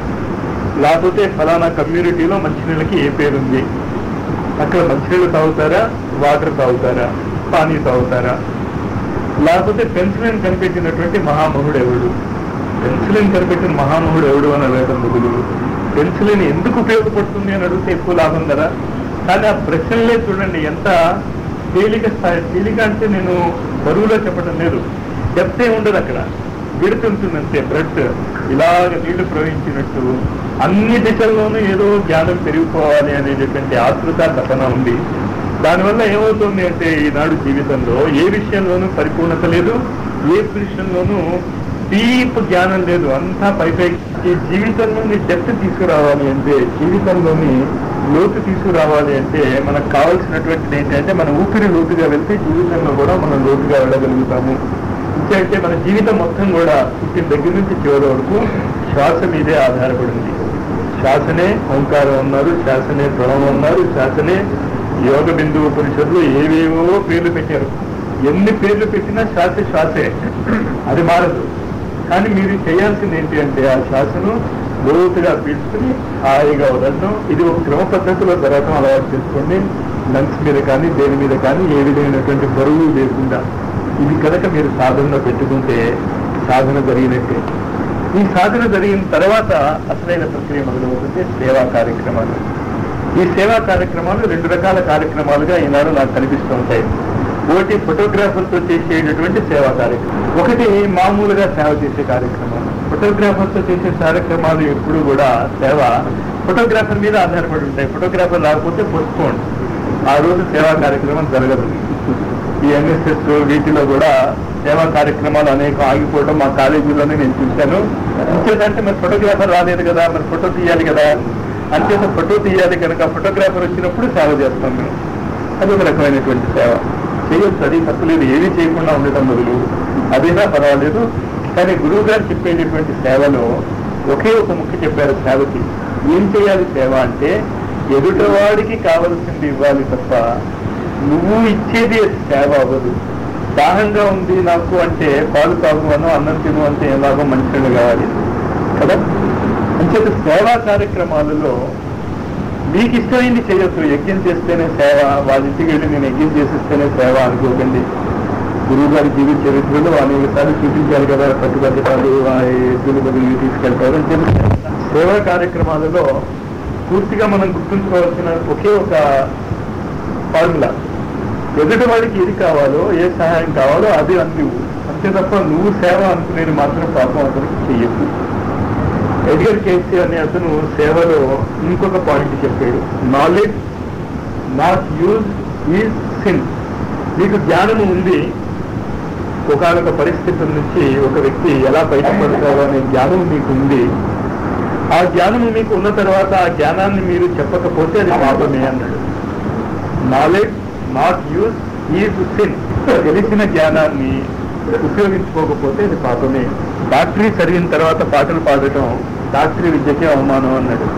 లేకపోతే ఫలానా కమ్యూనిటీలో మంచినీళ్ళకి ఏ పేరుంది అక్కడ మంచినీళ్ళు తాగుతారా వాటర్ తాగుతారా పానీ తాగుతారా లేకపోతే పెన్సిలిన్ కనిపెట్టినటువంటి మహామహుడు ఎవడు పెన్సిలిన్ కనిపెట్టిన మహామహుడు ఎవడు అని అడగడం బదులు పెన్సిలిన్ ఎందుకు ఉపయోగపడుతుంది అని అడిగితే ఎక్కువ లాభం కదా కానీ ఆ ప్రశ్నలే చూడండి ఎంత తేలిక స్థాయి తేలిక అంటే నేను బరువులో చెప్పడం లేదు చెప్తే ఉండదు అక్కడ విడుతుంటుందంటే బ్లడ్ ఇలాగ నీళ్లు ప్రవహించినట్టు అన్ని దిశల్లోనూ ఏదో జ్ఞానం పెరిగిపోవాలి అనేటటువంటి ఆతృత తపన ఉంది దానివల్ల ఏమవుతుంది అంటే ఈనాడు జీవితంలో ఏ విషయంలోనూ పరిపూర్ణత లేదు ఏ విషయంలోనూ డీప్ జ్ఞానం లేదు అంతా పై పై ఈ జీవితంలోని డెప్త్ తీసుకురావాలి అంటే జీవితంలోని లోతు తీసుకురావాలి అంటే మనకు కావాల్సినటువంటిది ఏంటంటే మన ఊపిరి లోతుగా వెళ్తే జీవితంలో కూడా మనం లోతుగా వెళ్ళగలుగుతాము అంటే మన జీవితం మొత్తం కూడా పుట్టిన దగ్గర నుంచి చివరి వరకు శ్వాస మీదే ఆధారపడింది శ్వాసనే ఓంకారం ఉన్నారు శ్వాసనే ప్రణవం ఉన్నారు శ్వాసనే యోగ బిందువు ఉపనిషత్తులు ఏవేవో పేర్లు పెట్టారు ఎన్ని పేర్లు పెట్టినా శ్వాస శ్వాసే అది మారదు కానీ మీరు చేయాల్సింది ఏంటి అంటే ఆ శ్వాసను లోతుగా పీల్చుకుని హాయిగా వదలడం ఇది ఒక క్రమ పద్ధతిలో జరగడం అలవాటు చేసుకోండి లంగ్స్ మీద కానీ దేని మీద కానీ ఏ విధమైనటువంటి బరువు లేకుండా ఇది కనుక మీరు సాధనలో పెట్టుకుంటే సాధన జరిగినట్టే ఈ సాధన జరిగిన తర్వాత అసలైన ప్రక్రియ మొదలవుతుంది సేవా కార్యక్రమాలు ఈ సేవా కార్యక్రమాలు రెండు రకాల కార్యక్రమాలుగా ఈనాడు నాకు కనిపిస్తూ ఉంటాయి ఒకటి ఫోటోగ్రాఫర్తో చేసేటటువంటి సేవా కార్యక్రమం ఒకటి మామూలుగా సేవ చేసే కార్యక్రమాలు ఫోటోగ్రాఫర్తో చేసే కార్యక్రమాలు ఎప్పుడు కూడా సేవ ఫోటోగ్రాఫర్ మీద ఆధారపడి ఉంటాయి ఫోటోగ్రాఫర్ రాకపోతే పోస్ట్పోన్ ఆ రోజు సేవా కార్యక్రమం జరగదు ఈ ఎన్ఎస్ఎస్ వీటిలో కూడా సేవా కార్యక్రమాలు అనేక ఆగిపోవడం మా కాలేజీలోనే నేను చూశాను ఇంకేదంటే మరి ఫోటోగ్రాఫర్ రాలేదు కదా మరి ఫోటో తీయాలి కదా అంచేత ఫోటో తీయాలి కనుక ఫోటోగ్రాఫర్ వచ్చినప్పుడు సేవ చేస్తాం మేము అది ఒక రకమైనటువంటి సేవ చేయొచ్చు అది తప్పులేదు ఏమీ చేయకుండా ఉండటం బదులు అదేనా పర్వాలేదు కానీ గురువు గారు చెప్పేటటువంటి సేవలో ఒకే ఒక ముఖ్య చెప్పారు సేవకి ఏం చేయాలి సేవ అంటే ఎదుటవాడికి కావలసింది ఇవ్వాలి తప్ప నువ్వు ఇచ్చేది సేవ అవ్వదు దాహంగా ఉంది నాకు అంటే పాలు తాగు అను అన్నం తిను అంటే ఎలాగో మంచిగా కావాలి కదా అంచేత సేవా కార్యక్రమాలలో మీకు ఇష్టమైంది చేయొచ్చు యజ్ఞం చేస్తేనే సేవ వాళ్ళ ఇంటికి వెళ్ళి నేను యజ్ఞం చేసిస్తేనే సేవ అనుకోకండి గురువు గారి జీవిత చరిత్రలో అనేక సార్లు చూపించారు కదా పట్టుబద్ధతాలు ఎద్దులు బదులు తీసుకెళ్తారు అని చెప్పి సేవా కార్యక్రమాలలో పూర్తిగా మనం గుర్తుంచుకోవాల్సిన ఒకే ఒక ఫార్ములా ఎదుటి వాడికి ఏది కావాలో ఏ సహాయం కావాలో అది అందివు అంతే తప్ప నువ్వు సేవ అనుకునేది మాత్రం పాపం అతనికి చెయ్యదు ఎడ్గర్ కేసీ అనే అతను సేవలో ఇంకొక పాయింట్ చెప్పాడు knowledge not use is sin మీకు జ్ఞానము ఉంది ఒకనొక పరిస్థితుల నుంచి ఒక వ్యక్తి ఎలా బయటపడతారో అనే జ్ఞానం మీకు ఉంది ఆ జ్ఞానము మీకు ఉన్న తర్వాత ఆ జ్ఞానాన్ని మీరు చెప్పకపోతే అది పాపమే అన్నాడు knowledge not use is sin తెలిసిన జ్ఞానాన్ని ఉపయోగించుకోకపోతే అది పాపమే డాక్టరీ చదివిన తర్వాత పాటలు పాడటం డాక్టరీ విద్యకే అవమానం అన్నాడు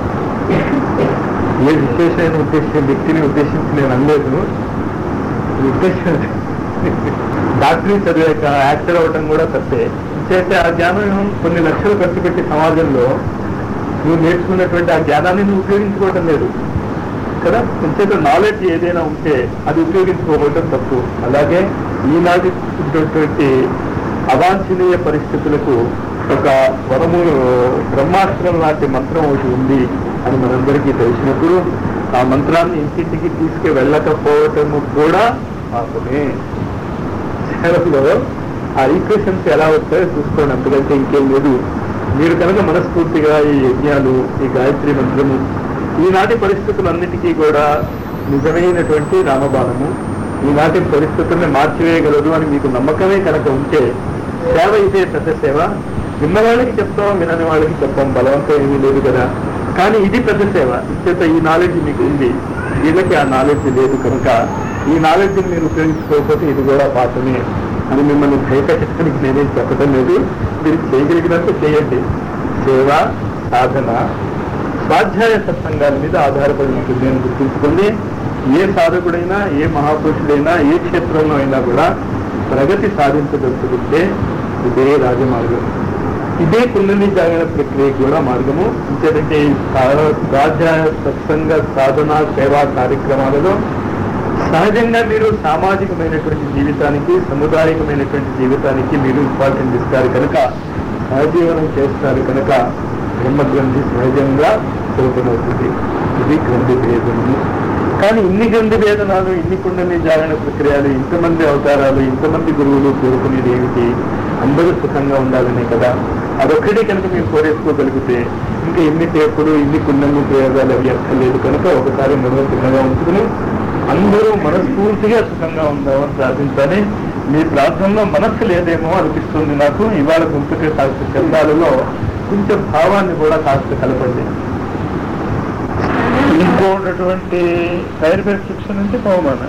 ఏ విశేషమైన ఉద్దేశం వ్యక్తిని ఉద్దేశించి నేను అనలేదు ఉద్దేశం డాక్టరీ చదివాక యాక్టర్ అవటం కూడా తప్పే చేస్తే ఆ జ్ఞానం కొన్ని లక్షలు ఖర్చు పెట్టి సమాజంలో నువ్వు నేర్చుకున్నటువంటి ఆ జ్ఞానాన్ని నువ్వు ఉపయోగించుకోవటం లేదు కదా కొంచెం నాలెడ్జ్ ఏదైనా ఉంటే అది ఉపయోగించుకోవటం తప్పు అలాగే ఈనాటి ఉన్నటువంటి అవాంఛనీయ పరిస్థితులకు ఒక వరము బ్రహ్మాస్త్రం లాంటి మంత్రం ఒకటి ఉంది అని మనందరికీ తెలిసినప్పుడు ఆ మంత్రాన్ని ఇంటింటికి తీసుకు వెళ్ళకపోవటము కూడా పాపమే సేవలో ఆ ఈక్వేషన్స్ ఎలా వస్తాయో చూసుకోండి అంతకంటే ఇంకేం లేదు మీరు కనుక మనస్ఫూర్తిగా ఈ యజ్ఞాలు ఈ గాయత్రి మంత్రము ఈనాటి పరిస్థితులన్నిటికీ కూడా నిజమైనటువంటి రామబాణము ఈనాటి పరిస్థితుల్ని మార్చివేయగలదు అని మీకు నమ్మకమే కనుక ఉంటే సేవ ఇదే పెద్ద సేవ విన్న వాళ్ళకి చెప్తాం వినని వాళ్ళకి చెప్పాం బలవంతం ఏమీ లేదు కదా కానీ ఇది పెద్ద సేవ ఇచ్చేత ఈ నాలెడ్జ్ మీకు ఉంది వీళ్ళకి ఆ నాలెడ్జ్ లేదు కనుక ఈ నాలెడ్జ్ని మీరు ఉపయోగించుకోకపోతే ఇది కూడా పాఠమే అని మిమ్మల్ని భయపెట్టడానికి నేనేం చెప్పడం లేదు మీరు చేయగలిగినంత చేయండి సేవ సాధన స్వాధ్యాయ సత్సంగాల మీద ఆధారపడి ఉంటుంది అని గుర్తుంచుకుంది ఏ సాధకుడైనా ఏ మహాపురుషుడైనా ఏ క్షేత్రంలో అయినా కూడా ప్రగతి సాధించదలుచుకుంటే ఇదే రాజమార్గం ఇదే కుండలి జాగరణ ప్రక్రియ కూడా మార్గము ఇంకేదంటే ఈ సా- స్వాధ్యాయ సత్సంగ సాధన సేవా కార్యక్రమాలలో సహజంగా మీరు సామాజికమైనటువంటి జీవితానికి సముదాయకమైనటువంటి జీవితానికి మీరు ఇంపార్టెంట్ ఇస్తారు కనుక సహజీవనం చేస్తారు కనుక బ్రహ్మగ్రంథి సహజంగా సులభమవుతుంది ఇది గ్రంథి భేదము కానీ ఇన్ని గ్రంథి భేదనాలు ఇన్ని కుండలి జాగరణ ప్రక్రియలు ఇంతమంది అవతారాలు ఇంతమంది గురువులు కోరుకునేది ఏమిటి అందరూ సుఖంగా ఉండాలనే కదా అదొక్కటి కనుక మీరు కోరేసుకోగలిగితే ఇంకా ఎన్ని టేపులు ఇన్ని కుండలు ప్రయోగాలు అవి అక్కర్లేదు కనుక ఒకసారి మనలో చిన్నగా ఉంచుకుని అందరూ మనస్ఫూర్తిగా సుఖంగా ఉందామని ప్రార్థించాలి మీ ప్రార్థనలో మనస్సు లేదేమో అనిపిస్తుంది నాకు ఇవాళ గుంపుకే కాస్త శబ్దాలలో కొంచెం భావాన్ని కూడా కాస్త కలపండి ఇంకోటటువంటి ఫైర్ ప్రిస్క్రిప్షన్ అంటే పవమాన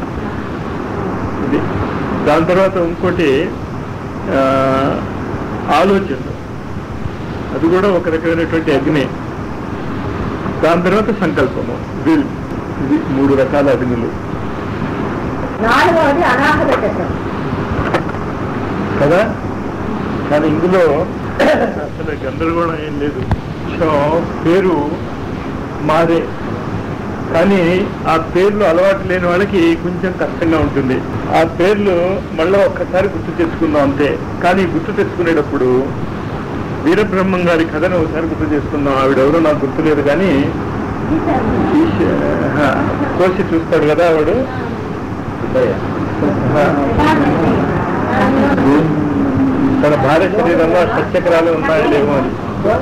ఇది దాని తర్వాత ఇంకోటి ఆ, ఆలోచనలు అది కూడా ఒక రకమైనటువంటి అగ్ని దాని తర్వాత సంకల్పము విల్ ఇది మూడు రకాల అగ్నులు నాలుగవది అనాహత చక్రం కదా కానీ ఇందులో అసలు గందరగోళం ఏం లేదు కొంచెం పేరు మాదే కానీ ఆ పేర్లు అలవాటు లేని వాళ్ళకి కొంచెం కష్టంగా ఉంటుంది ఆ పేర్లు మళ్ళీ ఒక్కసారి గుర్తు తెచ్చుకుందాం అంతే కానీ గుర్తు తెచ్చుకునేటప్పుడు వీరబ్రహ్మం గారి కథను ఒకసారి గుర్తు చేసుకుందాం ఆవిడెవరో నాకు గుర్తులేదు కానీ ఈశ- హ, కోసి చూస్తాడు కదా ఆవిడ హ. తన భార్య శరీరంలో షట్చక్రాలు ఉన్నాయో లేవో అని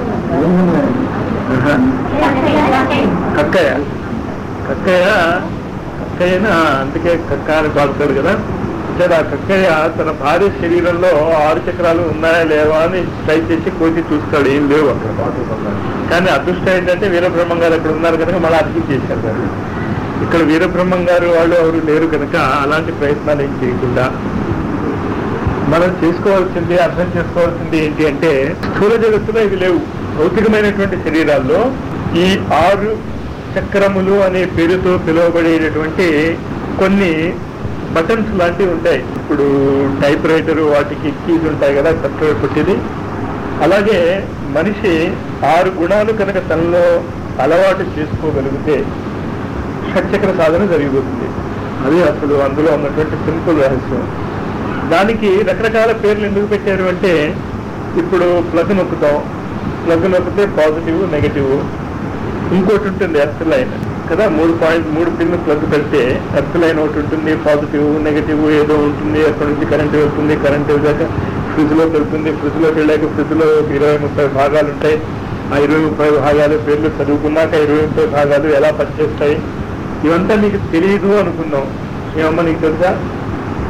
ఆహా. కక్కయ్య కక్కయ్య కక్కయ్యన అందుకే కక్క అని పాడుతాడు కదా సరే ఆ కక్కయ్య తన భార్య శరీరంలో ఆరు చక్రాలు ఉన్నాయా లేవా అని ట్రై చేసి కోసి చూస్తాడు ఏం లేవు అక్కడ కానీ అదృష్టం ఏంటంటే వీరబ్రహ్మం గారు అక్కడ ఉన్నారు కనుక మళ్ళీ అర్థం చేశారు దాన్ని. ఇక్కడ వీరబ్రహ్మం గారు వాళ్ళు ఎవరు లేరు కనుక అలాంటి ప్రయత్నాలు ఏం చేయకుండా మనం చేసుకోవాల్సింది అర్థం చేసుకోవాల్సింది ఏంటి అంటే స్థూల జగత్తులో ఇవి లేవు భౌతికమైనటువంటి శరీరాల్లో ఈ ఆరు చక్రములు అనే పేరుతో పిలువబడేటటువంటి కొన్ని బటన్స్ లాంటివి ఉంటాయి ఇప్పుడు టైప్ రైటర్ వాటికి కీస్ ఉంటాయి కదా కష్టపడి పుట్టిది అలాగే మనిషి ఆరు గుణాలు కనుక తనలో అలవాటు చేసుకోగలిగితే షట్చక్ర సాధన జరిగిపోతుంది అది అసలు అందులో ఉన్నటువంటి సింపుల్ రహస్యం దానికి రకరకాల పేర్లు ఎందుకు పెట్టారు అంటే ఇప్పుడు ప్లగ్ నొక్కుతాం ప్లగ్ నొక్కితే పాజిటివ్ నెగటివ్ ఇంకోటి ఉంటుంది ఎర్త్ లైన్ కదా మూడు పాయింట్ మూడు పిన్లు ప్లగ్ పెడితే ఎర్త్ లైన్ ఒకటి ఉంటుంది పాజిటివ్ నెగటివ్ ఏదో ఉంటుంది అక్కడ నుంచి కరెంట్ వెళ్తుంది కరెంట్ వెళ్ళాక ఫ్రిడ్జ్ లోకి వెళ్తుంది ఫ్రిడ్జ్ లోకి వెళ్ళాక ఫ్రిడ్జ్ లో ఒక ఇరవై ముప్పై భాగాలు ఉంటాయి ఆ ఇరవై ముప్పై భాగాలు పేర్లు చదువుకున్నాక ఇరవై ముప్పై భాగాలు ఎలా పనిచేస్తాయి ఇవంతా నీకు తెలియదు అనుకుందాం ఏమమ్మా నీకు తెలుసా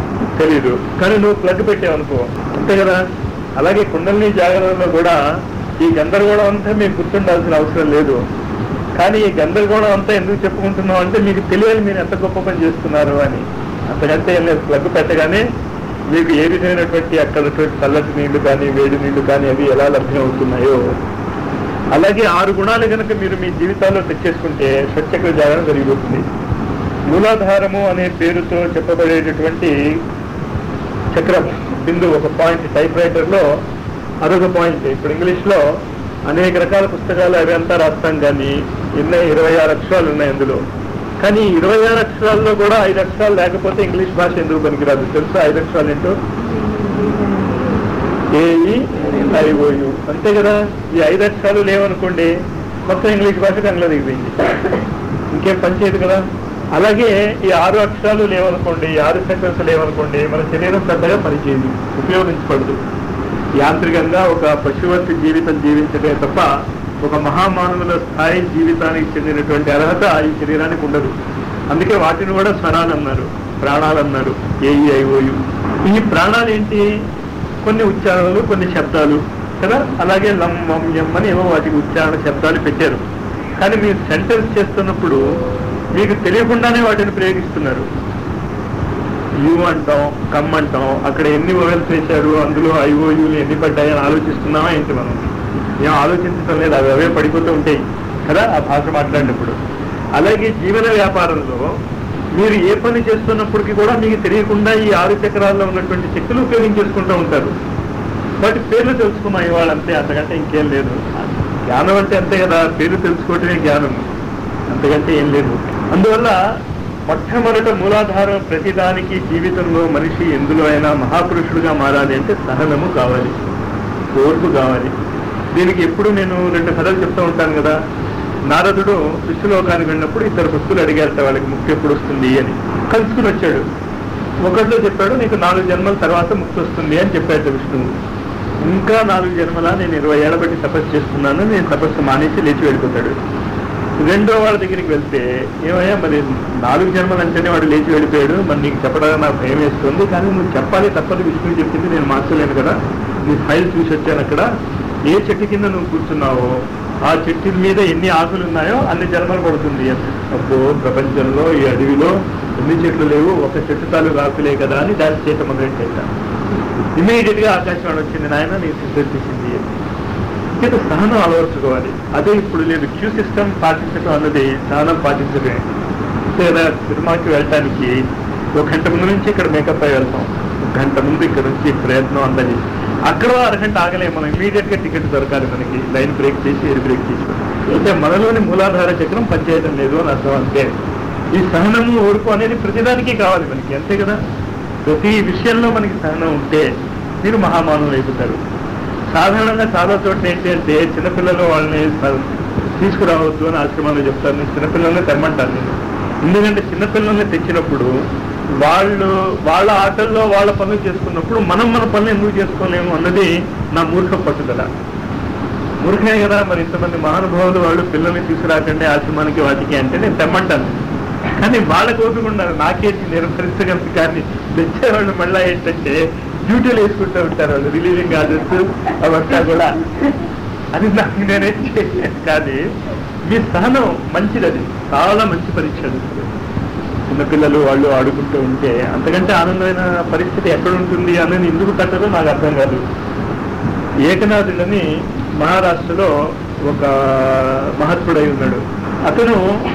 తెలీదు కానీ నువ్వు ప్లగ్ పెట్టావు అనుకో అంతే కదా అలాగే కుండలిని జాగరణలో కూడా ఈ గందరగోళం అంతా మీకు గుర్తుండాల్సిన అవసరం లేదు కానీ ఈ గందరగోళం అంతా ఎందుకు చెప్పుకుంటున్నాం అంటే మీకు తెలియాలి మీరు ఎంత గొప్ప పని చేస్తున్నారు అని అంతకంటే ఏం లేదు ప్లగ్ పెట్టగానే మీకు ఏ విధమైనటువంటి అక్కడ చల్లటి నీళ్లు కానీ వేడి నీళ్లు కానీ అవి ఎలా లభ్యం అవుతున్నాయో అలాగే ఆరు గుణాలు కనుక మీరు మీ జీవితాల్లో తెచ్చేసుకుంటే స్వచ్ఛక్ర జాగరణ జరిగిపోతుంది మూలాధారము అనే పేరుతో చెప్పబడేటటువంటి చక్రం బిందు ఒక పాయింట్ టైప్ రైటర్ లో అదొక పాయింట్ ఇప్పుడు ఇంగ్లీష్ లో అనేక రకాల పుస్తకాలు అవి అంతా రాస్తాం కానీ ఎన్నో ఇరవై ఆరు అక్షరాలు ఉన్నాయి అందులో కానీ ఈ ఇరవై ఆరు అక్షరాల్లో కూడా ఐదు అక్షరాలు లేకపోతే ఇంగ్లీష్ భాష ఎందుకు పనికిరాదు తెలుసా ఐదు అక్షరాలు ఏంటో ఏఈ ఐఓయు అంతే కదా ఈ ఐదు అక్షరాలు లేవనుకోండి మొత్తం ఇంగ్లీష్ భాష కంగ్లో దిగిపోయింది ఇంకేం పని చేయదు కదా అలాగే ఈ ఆరు అక్షరాలు లేవనుకోండి ఈ ఆరు సెంటెన్స్ లేవనుకోండి మన శరీరం పెద్దగా పనిచేయదు ఉపయోగించబడదు యాంత్రికంగా ఒక పశువంతి జీవితం జీవించడే తప్ప ఒక మహామానవుల స్థాయి జీవితానికి చెందినటువంటి అర్హత ఈ శరీరానికి ఉండదు అందుకే వాటిని కూడా స్వరాలు అన్నారు ప్రాణాలు అన్నారు ఏఈఐఓయు ఈ ప్రాణాలు ఏంటి కొన్ని ఉచ్చారణలు కొన్ని శబ్దాలు కదా అలాగే లం వం ఎం అని ఏవో వాటికి ఉచ్చారణ శబ్దాలు పెట్టారు కానీ మీరు సెంటెన్స్ చేస్తున్నప్పుడు మీకు తెలియకుండానే వాటిని ప్రయోగిస్తున్నారు యు అంటాం కమ్ అంటాం అక్కడ ఎన్ని ఓవెల్స్ వేశారు అందులో ఐఓయూలు ఎన్ని పడ్డాయని ఆలోచిస్తున్నామా ఏంటి మనం ఏం ఆలోచించడం లేదు అవి అవే పడిపోతూ ఉంటాయి కదా ఆ భాష మాట్లాడినప్పుడు అలాగే జీవన వ్యాపారంలో మీరు ఏ పని చేస్తున్నప్పటికీ కూడా మీకు తెలియకుండా ఈ ఆరు చక్రాల్లో ఉన్నటువంటి శక్తులు ఉపయోగించేసుకుంటూ ఉంటారు వాటి పేర్లు తెలుసుకున్నాం ఇవాళ అంతే అంతకంటే ఇంకేం లేదు జ్ఞానం అంటే అంతే కదా పేరు తెలుసుకోవటమే జ్ఞానం అంతకంటే ఏం లేదు అందువల్ల మొట్టమొదట మూలాధారం ప్రతిదానికి జీవితంలో మనిషి ఎందులో అయినా మహాపురుషుడుగా మారాలి అంటే సహనము కావాలి ఓర్పు కావాలి దీనికి ఎప్పుడు నేను రెండు కథలు చెప్తూ ఉంటాను కదా నారదుడు విష్ణులోకానికి వెళ్ళినప్పుడు ఇద్దరు భక్తులు అడిగారట వాళ్ళకి ముక్తి ఎప్పుడు వస్తుంది అని కలుసుకుని వచ్చాడు ఒకళ్ళు చెప్పాడు నీకు నాలుగు జన్మల తర్వాత ముక్తి వస్తుంది అని చెప్పాడు విష్ణువు ఇంకా నాలుగు జన్మల నేను ఇరవై ఏళ్ళ బట్టి తపస్సు చేస్తున్నాను నేను తపస్సు మానేసి లేచి వెళ్ళిపోతాడు రెండో వాళ్ళ దగ్గరికి వెళ్తే ఏమయ్యా మరి నాలుగు జన్మలు అంటేనే వాడు లేచి వెళ్ళిపోయాడు మరి నీకు చెప్పడానికి నాకు భయం వేస్తుంది కానీ నువ్వు చెప్పాలి తప్పదు విష్ణువు చెప్పింది నేను మార్చలేను కదా నీ ఫైల్ చూసి వచ్చాను అక్కడ ఏ చెట్టు కింద నువ్వు కూర్చున్నావో ఆ చెట్టు మీద ఎన్ని ఆకులు ఉన్నాయో అన్ని జన్మలు పడుతుంది అని అబ్బో ప్రపంచంలో ఈ అడవిలో ఎన్ని చెట్లు లేవు ఒక చెట్టు తాలూకు ఆకులే కదా అని దాన్ని చేత మొదలెట్టేట ఇమీడియట్ గా ఆకాశవాణి వచ్చింది నాయన నీకు సిద్ధేసింది ఇక సహనం అలవర్చుకోవాలి అదే ఇప్పుడు నేను క్యూ సిస్టమ్ పాటించడం అన్నది సహనం పాటించడమే లేదా సినిమాకి వెళ్ళటానికి ఒక గంట ముందు నుంచి ఇక్కడ మేకప్ అయి వెళ్తాం ఒక గంట ముందు ఇక్కడ నుంచి ప్రయత్నం అందని అక్కడ అరగంట ఆగలేము మనం ఇమీడియట్ గా టికెట్ దొరకాలి మనకి లైన్ బ్రేక్ చేసి ఎయిర్ బ్రేక్ చేసి అయితే మనలోని మూలాధార చక్రం పనిచేయడం లేదు అని అర్థం అంతే ఈ సహనము ఓర్పు అనేది ప్రతిదానికి కావాలి మనకి అంతే కదా ప్రతి విషయంలో మనకి సహనం ఉంటే మీరు మహామానవులు అయిపోతారు సాధారణంగా చాలా చోట్ల ఏంటి అంటే చిన్నపిల్లలు వాళ్ళని స- తీసుకురావద్దు అని ఆశ్రమాలు చెప్తారు నేను చిన్నపిల్లల్ని తెమ్మంటాను నేను ఎందుకంటే చిన్నపిల్లల్ని తెచ్చినప్పుడు వాళ్ళు వాళ్ళ ఆటల్లో వాళ్ళ పనులు చేసుకున్నప్పుడు మనం మన పనులు ఎందుకు చేసుకోలేము అన్నది నా మూర్ఖ పట్టుదల మూర్ఖమే కదా మరి ఇంతమంది మహానుభావులు వాళ్ళు పిల్లల్ని తీసుకురాకండి ఆశ్రమానికి వాటికి అంటే నేను తెమ్మంటాను కానీ వాళ్ళకి ఓపిక ఉండాలి నాకేసి నిర్వహించగలను కానీ తెచ్చేవాళ్ళు మళ్ళీ ఏంటంటే డ్యూటీలు వేసుకుంటూ ఉంటారు వాళ్ళు రిలీవింగ్ ఆర్డర్స్ అవంతా కూడా అది నాకు నేనే చేయలేను కానీ మీ సహనం మంచిది అది చాలా మంచి పరీక్ష అది చిన్నపిల్లలు వాళ్ళు ఆడుకుంటూ ఉంటే అంతకంటే ఆనందమైన పరిస్థితి ఎక్కడ ఉంటుంది అనేది ఎందుకు కట్టదో నాకు అర్థం కాదు ఏకనాథుడని మహారాష్ట్రలో ఒక మహత్ముడై ఉన్నాడు అతను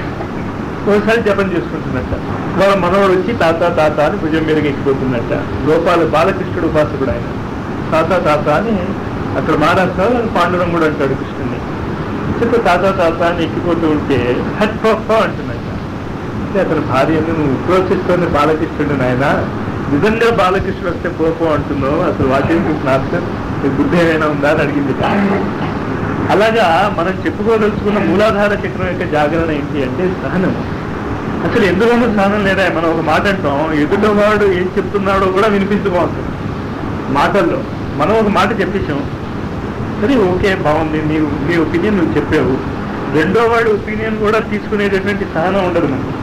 ఒకసారి జపం చేసుకుంటున్నట్ట వాళ్ళ మనవడు వచ్చి తాత తాత అని భుజం మీదకి ఎక్కిపోతున్నట్ట గోపాల బాలకృష్ణుడు ఉపాసకుడు ఆయన తాత తాత అని అక్కడ మహారాష్ట్రలో పాండురంగుడు అంటాడు కృష్ణుని చెప్పి తాత తాత అని ఎక్కిపోతూ ఉంటే హట్ పప్ప అంటున్నట్ట అంటే అతని భార్యను నువ్వు ప్రోత్సహిస్తోంది బాలకృష్ణుడు నాయన నిజంగా బాలకృష్ణుడు వస్తే పోపో అంటున్నావు అసలు వాటికి నాకు బుద్ధి ఏమైనా ఉందా అని అడిగింది అలాగా మనం చెప్పుకోదలుచుకున్న మూలాధార చక్రం యొక్క జాగరణ ఏంటి అంటే సహనం అసలు ఎందులోనూ సహనం లేదా మనం ఒక మాట అంటాం ఎదుటవాడు ఏం చెప్తున్నాడో కూడా వినిపించుకోవచ్చు మాటల్లో మనం ఒక మాట చెప్పేశాం సరే ఓకే బాగుంది నీ నీ ఒపీనియన్ నువ్వు చెప్పావు రెండో వాడి ఒపీనియన్ కూడా తీసుకునేటటువంటి సహనం ఉండదు మనకి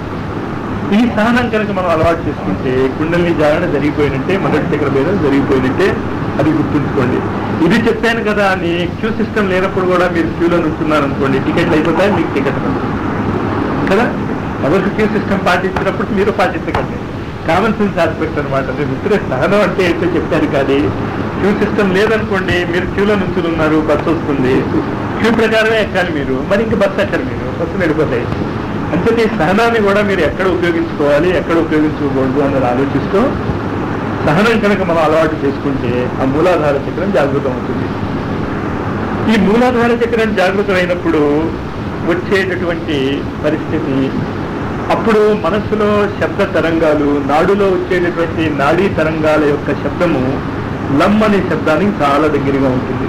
ఈ సహనం కనుక మనం అలవాటు చేసుకుంటే కుండలిని జాగరణ జరిగిపోయినట్టే మొదటి చక్ర భేదం జరిగిపోయినట్టే అది గుర్తుంచుకోండి ఇది చెప్పాను కదా అని క్యూ సిస్టమ్ లేనప్పుడు కూడా మీరు క్యూలో నుంచున్నారు అనుకోండి టికెట్లు అయిపోతాయి మీకు టికెట్ రాదు. కదా ఎవరికి క్యూ సిస్టమ్ పాటించినప్పుడు మీరు పాటించకండి కామన్ సెన్స్ ఆస్పెక్ట్ అనమాట నేను ఇప్పుడే సహనం అంటే ఏంటో చెప్పాను కానీ క్యూ సిస్టమ్ లేదనుకోండి మీరు క్యూలో నుంచి ఉన్నారు బస్సు వస్తుంది క్యూ ప్రకారమే ఎక్కాలి మీరు మరి ఇంక బస్సు ఎక్కరు మీరు బస్సులు వెళ్ళిపోతాయి అంటే ఈ సహనాన్ని కూడా మీరు ఎక్కడ ఉపయోగించుకోవాలి ఎక్కడ ఉపయోగించుకోకూడదు అన్నది ఆలోచిస్తూ సహనం కనుక మనం అలవాటు చేసుకుంటే ఆ మూలాధార చక్రం జాగృతం అవుతుంది ఈ మూలాధార చక్రం జాగృతం అయినప్పుడు వచ్చేటటువంటి పరిస్థితి అప్పుడు మనస్సులో శబ్ద తరంగాలు నాడులో వచ్చేటటువంటి నాడీ తరంగాల యొక్క శబ్దము లమ్ అనే శబ్దానికి చాలా దగ్గరగా ఉంటుంది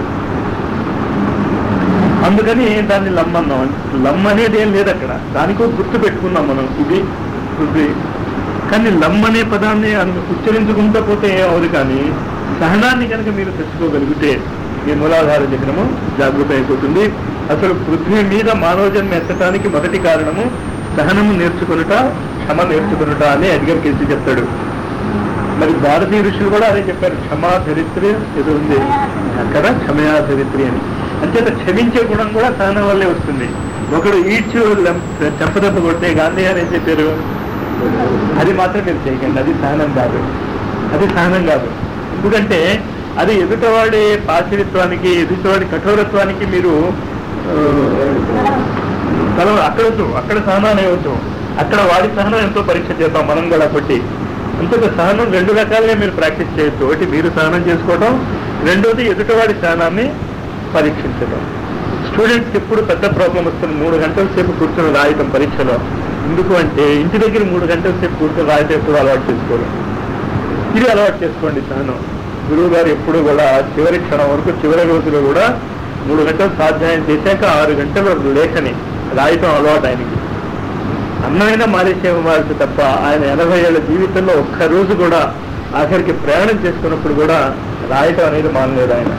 అందుకని దాన్ని లమ్ అన్నాం లమ్ అనేది ఏం లేదు అక్కడ దానికో గుర్తు పెట్టుకున్నాం మనం ఇది ఇది కానీ లమ్ అనే పదాన్ని అను- ఉచ్చరించుకుంటూ పోతే ఏం అవదు కానీ సహనాన్ని కనుక మీరు తెచ్చుకోగలిగితే మీ మూలాధార చక్రము జాగృత అయిపోతుంది అసలు పృథ్వీ మీద మానవ జన్మ ఎత్తడానికి మొదటి కారణము సహనము నేర్చుకొనుట క్షమ నేర్చుకొనుట అని అడిగర్ కేసి చెప్తాడు మరి భారతీయ ఋషులు కూడా అదే చెప్పారు క్షమా ధరిత్రి ఏదో ఉంది కదా క్షమయా ధరిత్రి అని అంచేత క్షమించే గుణం కూడా సహనం వల్లే వస్తుంది ఒకడు ఈడ్చు లం- చెంపదెబ్బ కొట్టే గాంధీ గారు ఏం చెప్పారు అది మాత్రం మీరు చేయకండి అది సహనం కాదు అది సహనం కాదు ఎందుకంటే అది ఎదుటవాడి పాశవిత్వానికి ఎదుటవాడి కఠోరత్వానికి మీరు ఆ, తల అక్కడ వద్దు అక్కడ సహనాన్ని వద్దు అక్కడ వాడి సహనం ఎంతో పరీక్ష చేద్దాం మనం కూడా కొట్టి అంతేత సహనం రెండు రకాలుగా మీరు ప్రాక్టీస్ చేయొచ్చు ఒకటి మీరు సహనం చేసుకోవడం రెండోది ఎదుటివాడి సహనాన్ని పరీక్షించడం స్టూడెంట్స్కి ఎప్పుడు పెద్ద ప్రాబ్లం వస్తుంది మూడు గంటల సేపు కూర్చొని రాయటం పరీక్షలో ఎందుకు అంటే ఇంటి దగ్గర మూడు గంటల సేపు కూర్చొని రాయటం ఎప్పుడు అలవాటు చేసుకోవడం ఇది అలవాటు చేసుకోండి సహనం గురువు గారు ఎప్పుడు కూడా చివరి క్షణం వరకు చివరి రోజులో కూడా మూడు గంటలు స్వాధ్యాయం చేశాక ఆరు గంటలు లేఖని రాయటం అలవాటు ఆయనకి అన్నమైనా మాలేసేమ వారికి తప్ప ఆయన ఎనభై ఏళ్ళ జీవితంలో ఒక్క రోజు కూడా ఆఖరికి ప్రయాణం చేసుకున్నప్పుడు కూడా రాయటం అనేది మానలేదు ఆయన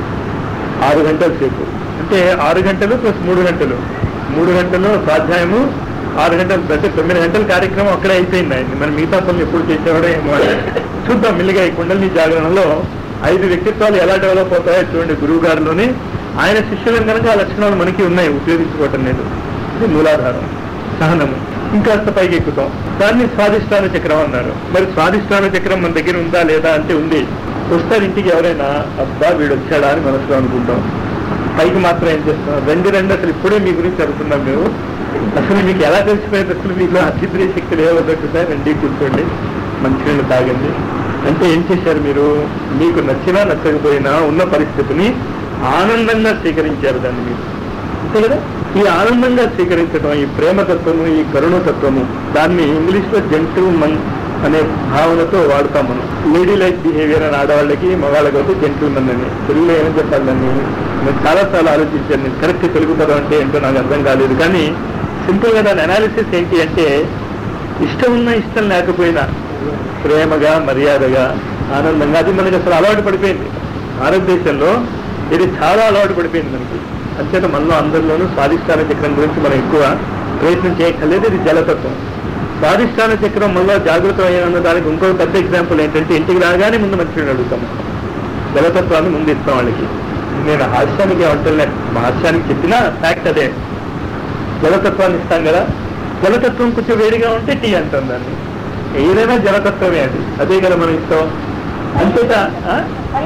ఆరు గంటల సేపు అంటే ఆరు గంటలు ప్లస్ మూడు గంటలు మూడు గంటలు స్వాధ్యాయము ఆరు గంటలు అంటే తొమ్మిది గంటల కార్యక్రమం అక్కడే అయిపోయింది ఆయన మరి మిగతా పనులు ఎప్పుడు చేసేవాడో ఏమో ఆయన. చూద్దాం మెల్లిగా ఈ కుండలిని జాగరణలో ఐదు వ్యక్తిత్వాలు ఎలా డెవలప్ అవుతాయో చూడండి గురువు గారిలోని ఆయన శిష్యులను కనుక ఆ లక్షణాలు మనకి ఉన్నాయి ఉపయోగించుకోవటం లేదు ఇది మూలాధారం సహనము ఇంకాస్త పైకి ఎక్కుతాం దాన్ని స్వాదిష్టాన చక్రం అన్నారు మరి స్వాదిష్టాన చక్రం మన దగ్గర ఉందా లేదా అంటే ఉంది వస్తారు ఇంటికి ఎవరైనా అబ్బా వీడు వచ్చాడా అని మనసులో అనుకుంటాం పైకి మాత్రం ఏం చేస్తున్నాం రెండు రెండు అసలు ఇప్పుడే మీ గురించి అడుగుతున్నాం మేము అసలు మీకు ఎలా తెలిసిపోయింది అసలు మీకు అతిద్రియ శక్తులు ఏవో దొరుకుతాయి రండి కూర్చోండి మంచినీళ్ళు తాగండి అంటే ఏం చేశారు మీరు మీకు నచ్చినా నచ్చకపోయినా ఉన్న పరిస్థితిని ఆనందంగా స్వీకరించారు దాన్ని మీరు అంతే కదా ఈ ఆనందంగా స్వీకరించడం ఈ ప్రేమతత్వము ఈ కరుణతత్వము దాన్ని ఇంగ్లీష్ లో జంటు మన్ అనే భావనతో వాడతాం మనం లేడీ లైక్ బిహేవియర్ అని ఆడవాళ్ళకి మగవాళ్ళకి అయితే జంటు మన్ అని తెలుగులో ఏమని చెప్పాలి దాన్ని నేను చాలా సార్లు ఆలోచించాను నేను కరెక్ట్ తెలుగు పదం అంటే ఏంటో నాకు అర్థం కాలేదు కానీ సింపుల్ గా దాని అనాలిసిస్ ఏంటి అంటే ఇష్టం ఉన్నా ఇష్టం లేకపోయినా ప్రేమగా మర్యాదగా ఆనందంగా అది మనకి అసలు అలవాటు పడిపోయింది భారతదేశంలో ఇది చాలా అలవాటు పడిపోయింది మనకి అంచేత మనలో అందరిలోనూ స్వాధిష్టాన చక్రం గురించి మనం ఎక్కువ ప్రయత్నం చేయక్కర్లేదు ఇది జలతత్వం స్వాధిష్టాన చక్రం మళ్ళీ జాగృతం అయ్యాన్న దానికి ఇంకో పెద్ద ఎగ్జాంపుల్ ఏంటంటే ఇంటికి రాగానే ముందు మంచిగా అడుగుతాం జలతత్వాన్ని ముందు ఇస్తాం వాళ్ళకి నేను హాస్యానికి ఏమంటలే మా హాస్యానికి చెప్పిన ఫ్యాక్ట్ అదే జలతత్వాన్ని ఇస్తాం కదా జలతత్వం కొంచెం వేడిగా ఉంటే టీ అంటాం దాన్ని ఏదైనా జలతత్వమే అది అదే కదా మనం ఇస్తాం అంతేతా ఆ?